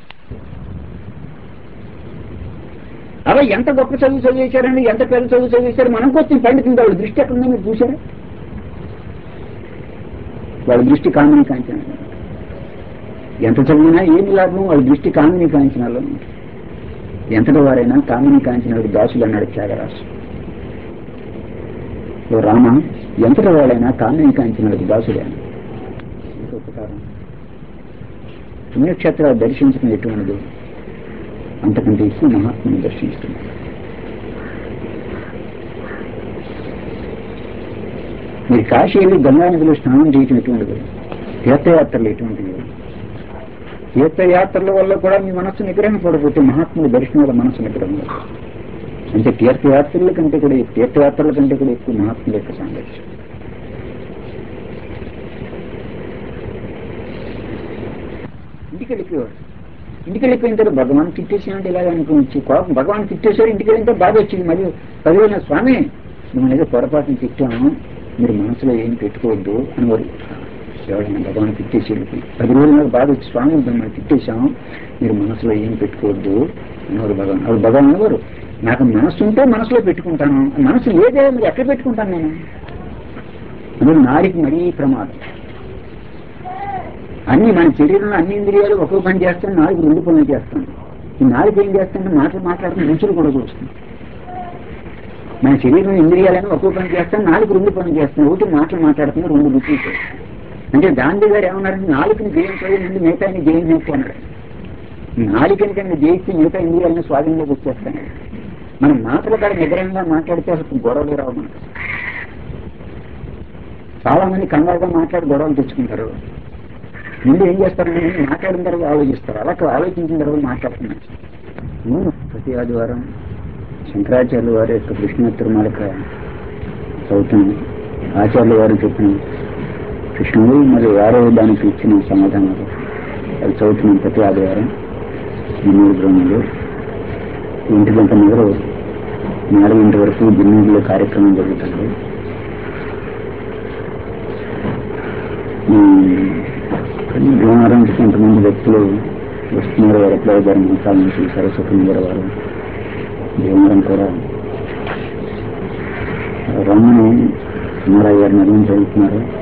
అలా ఎంత గొప్ప చదువు చదివేశారండి ఎంత పెద్ద చదువు చదివేశారు మనకు వచ్చింది పండితులు వాళ్ళ దృష్టి ఎక్కడ ఉందో మీరు చూసారా వాళ్ళ దృష్టి కామిని కాంచన ఎంత చదివినా ఏమి లాభం వాళ్ళ దృష్టి కామిని కాంచనాలో ఉంది. ఎంతటి వారైనా కామిని కాంచనాడు దాసులు అన్నాడు త్యాగరాజు ఓ రామ ఎంతటి వాడైనా కామిని కాంచనాడు దాసుడే అన్నాడు. ఎంత ఉపకారం పుణ్యక్షేత్రాలు దర్శించడం ఎటువంటిది అంతకంటే ఎక్కువ మహాత్ముని దర్శిస్తున్నాడు మీరు కాశీ వెళ్ళి గంగా నదిలో స్నానం చేయటం ఎటువంటిది తీర్థయాత్రలు ఎటువంటివి తీర్థయాత్రల వల్ల కూడా మీ మనస్సు నిగ్రహం పడిపోతే మహాత్ముల దర్శనం వల్ల మనస్సు నిగ్రహం పడుతుంది. అంటే తీర్థయాత్రల కంటే కూడా తీర్థయాత్రల కంటే కూడా ఎక్కువ మహాత్ముల యొక్క సాంగత్యం ఇంటికి వెళ్ళిపోయేవాడు ఇంటికి వెళ్ళిపోయిన తర్వాత భగవాన్ తిట్టేసామంటే ఇలాగ అనుకుని కోపం భగవాన్ తిట్టేశారు ఇంటికి వెళ్ళిన తర్వాత బాధ వచ్చింది మళ్ళీ పదివేల స్వామి మిమ్మల్ని ఏదో పొరపాటుని తిట్టాము మీరు మనసులో ఏం పెట్టుకోవద్దు అని వారు ఎవరైనా భగవాన్ తిట్టేసి వెళ్ళిపోయి పది రోజులు నాకు బాధ వచ్చి స్వామి మిమ్మల్ని తిట్టేశాము మీరు మనసులో ఏం పెట్టుకోవద్దు అనేవారు భగవాన్ అప్పుడు భగవాన్ అనేవారు నాకు మనసు ఉంటే మనసులో పెట్టుకుంటాను మనసు లేదే మీరు ఎక్కడ పెట్టుకుంటాను నేను అందులో నారికి మరీ ప్రమాదం అన్ని మన శరీరంలో అన్ని ఇంద్రియాలు ఒక్కో పని చేస్తాను నాలుగు రెండు పనులు చేస్తాను ఈ నాలుగు ఏం చేస్తానంటే మాటలు మాట్లాడుతున్న రుచులు కూడా చూస్తుంది మన శరీరం ఇంద్రియాలను ఒక్కో పని చేస్తాను నాలుగు రెండు పనులు చేస్తాను ఒకటి మాటలు మాట్లాడుతున్నా రెండు రుచులు చేస్తాను అంటే గాంధీ గారు ఏమన్నారంటే నాలుగుని జయించే ముందు మిగతాన్ని జయించు అన్నాడు నాలుకని కనుక జయిస్తే మిగతా ఇంద్రియాలను స్వాధీనంలోకి వచ్చేస్తాను మనం మాటల కాడ నిగ్రహంగా మాట్లాడితే అసలు గొడవలు రావు మనకు చాలా మంది కంగారుగా మాట్లాడి గొడవలు తెచ్చుకుంటారు ముందు ఏం చేస్తారంటే ముందు మాట్లాడిన తర్వాత ఆలోచిస్తారు అలా ఆలోచించిన తర్వాత మాట్లాడుతున్నారు నేను ప్రతి ఆదివారం శంకరాచార్యుల వారి యొక్క కృష్ణ తిరుమలక చదువుతున్నాను ఆచార్యుల వారు చెప్పిన కృష్ణుడు మరి వారో దానికి ఇచ్చిన సమాధానాలు అది చదువుతున్నాను ప్రతి ఆదివారం జిన్నూరు గ్రామంలో ఇంటి గంట మొదలు నాలుగింటి వరకు జిన్నూరులో కార్యక్రమం జరుగుతుంది ఉమ్, భీమవరంకి కొంతమంది వ్యక్తులు వస్తున్నారు వరప్లవ గారి మంత్రాల నుంచి సరస్వతి గారి వారు భీమవరం కూడా రమణి కుమారయ్య గారు నిర్ణయం చదువుతున్నారు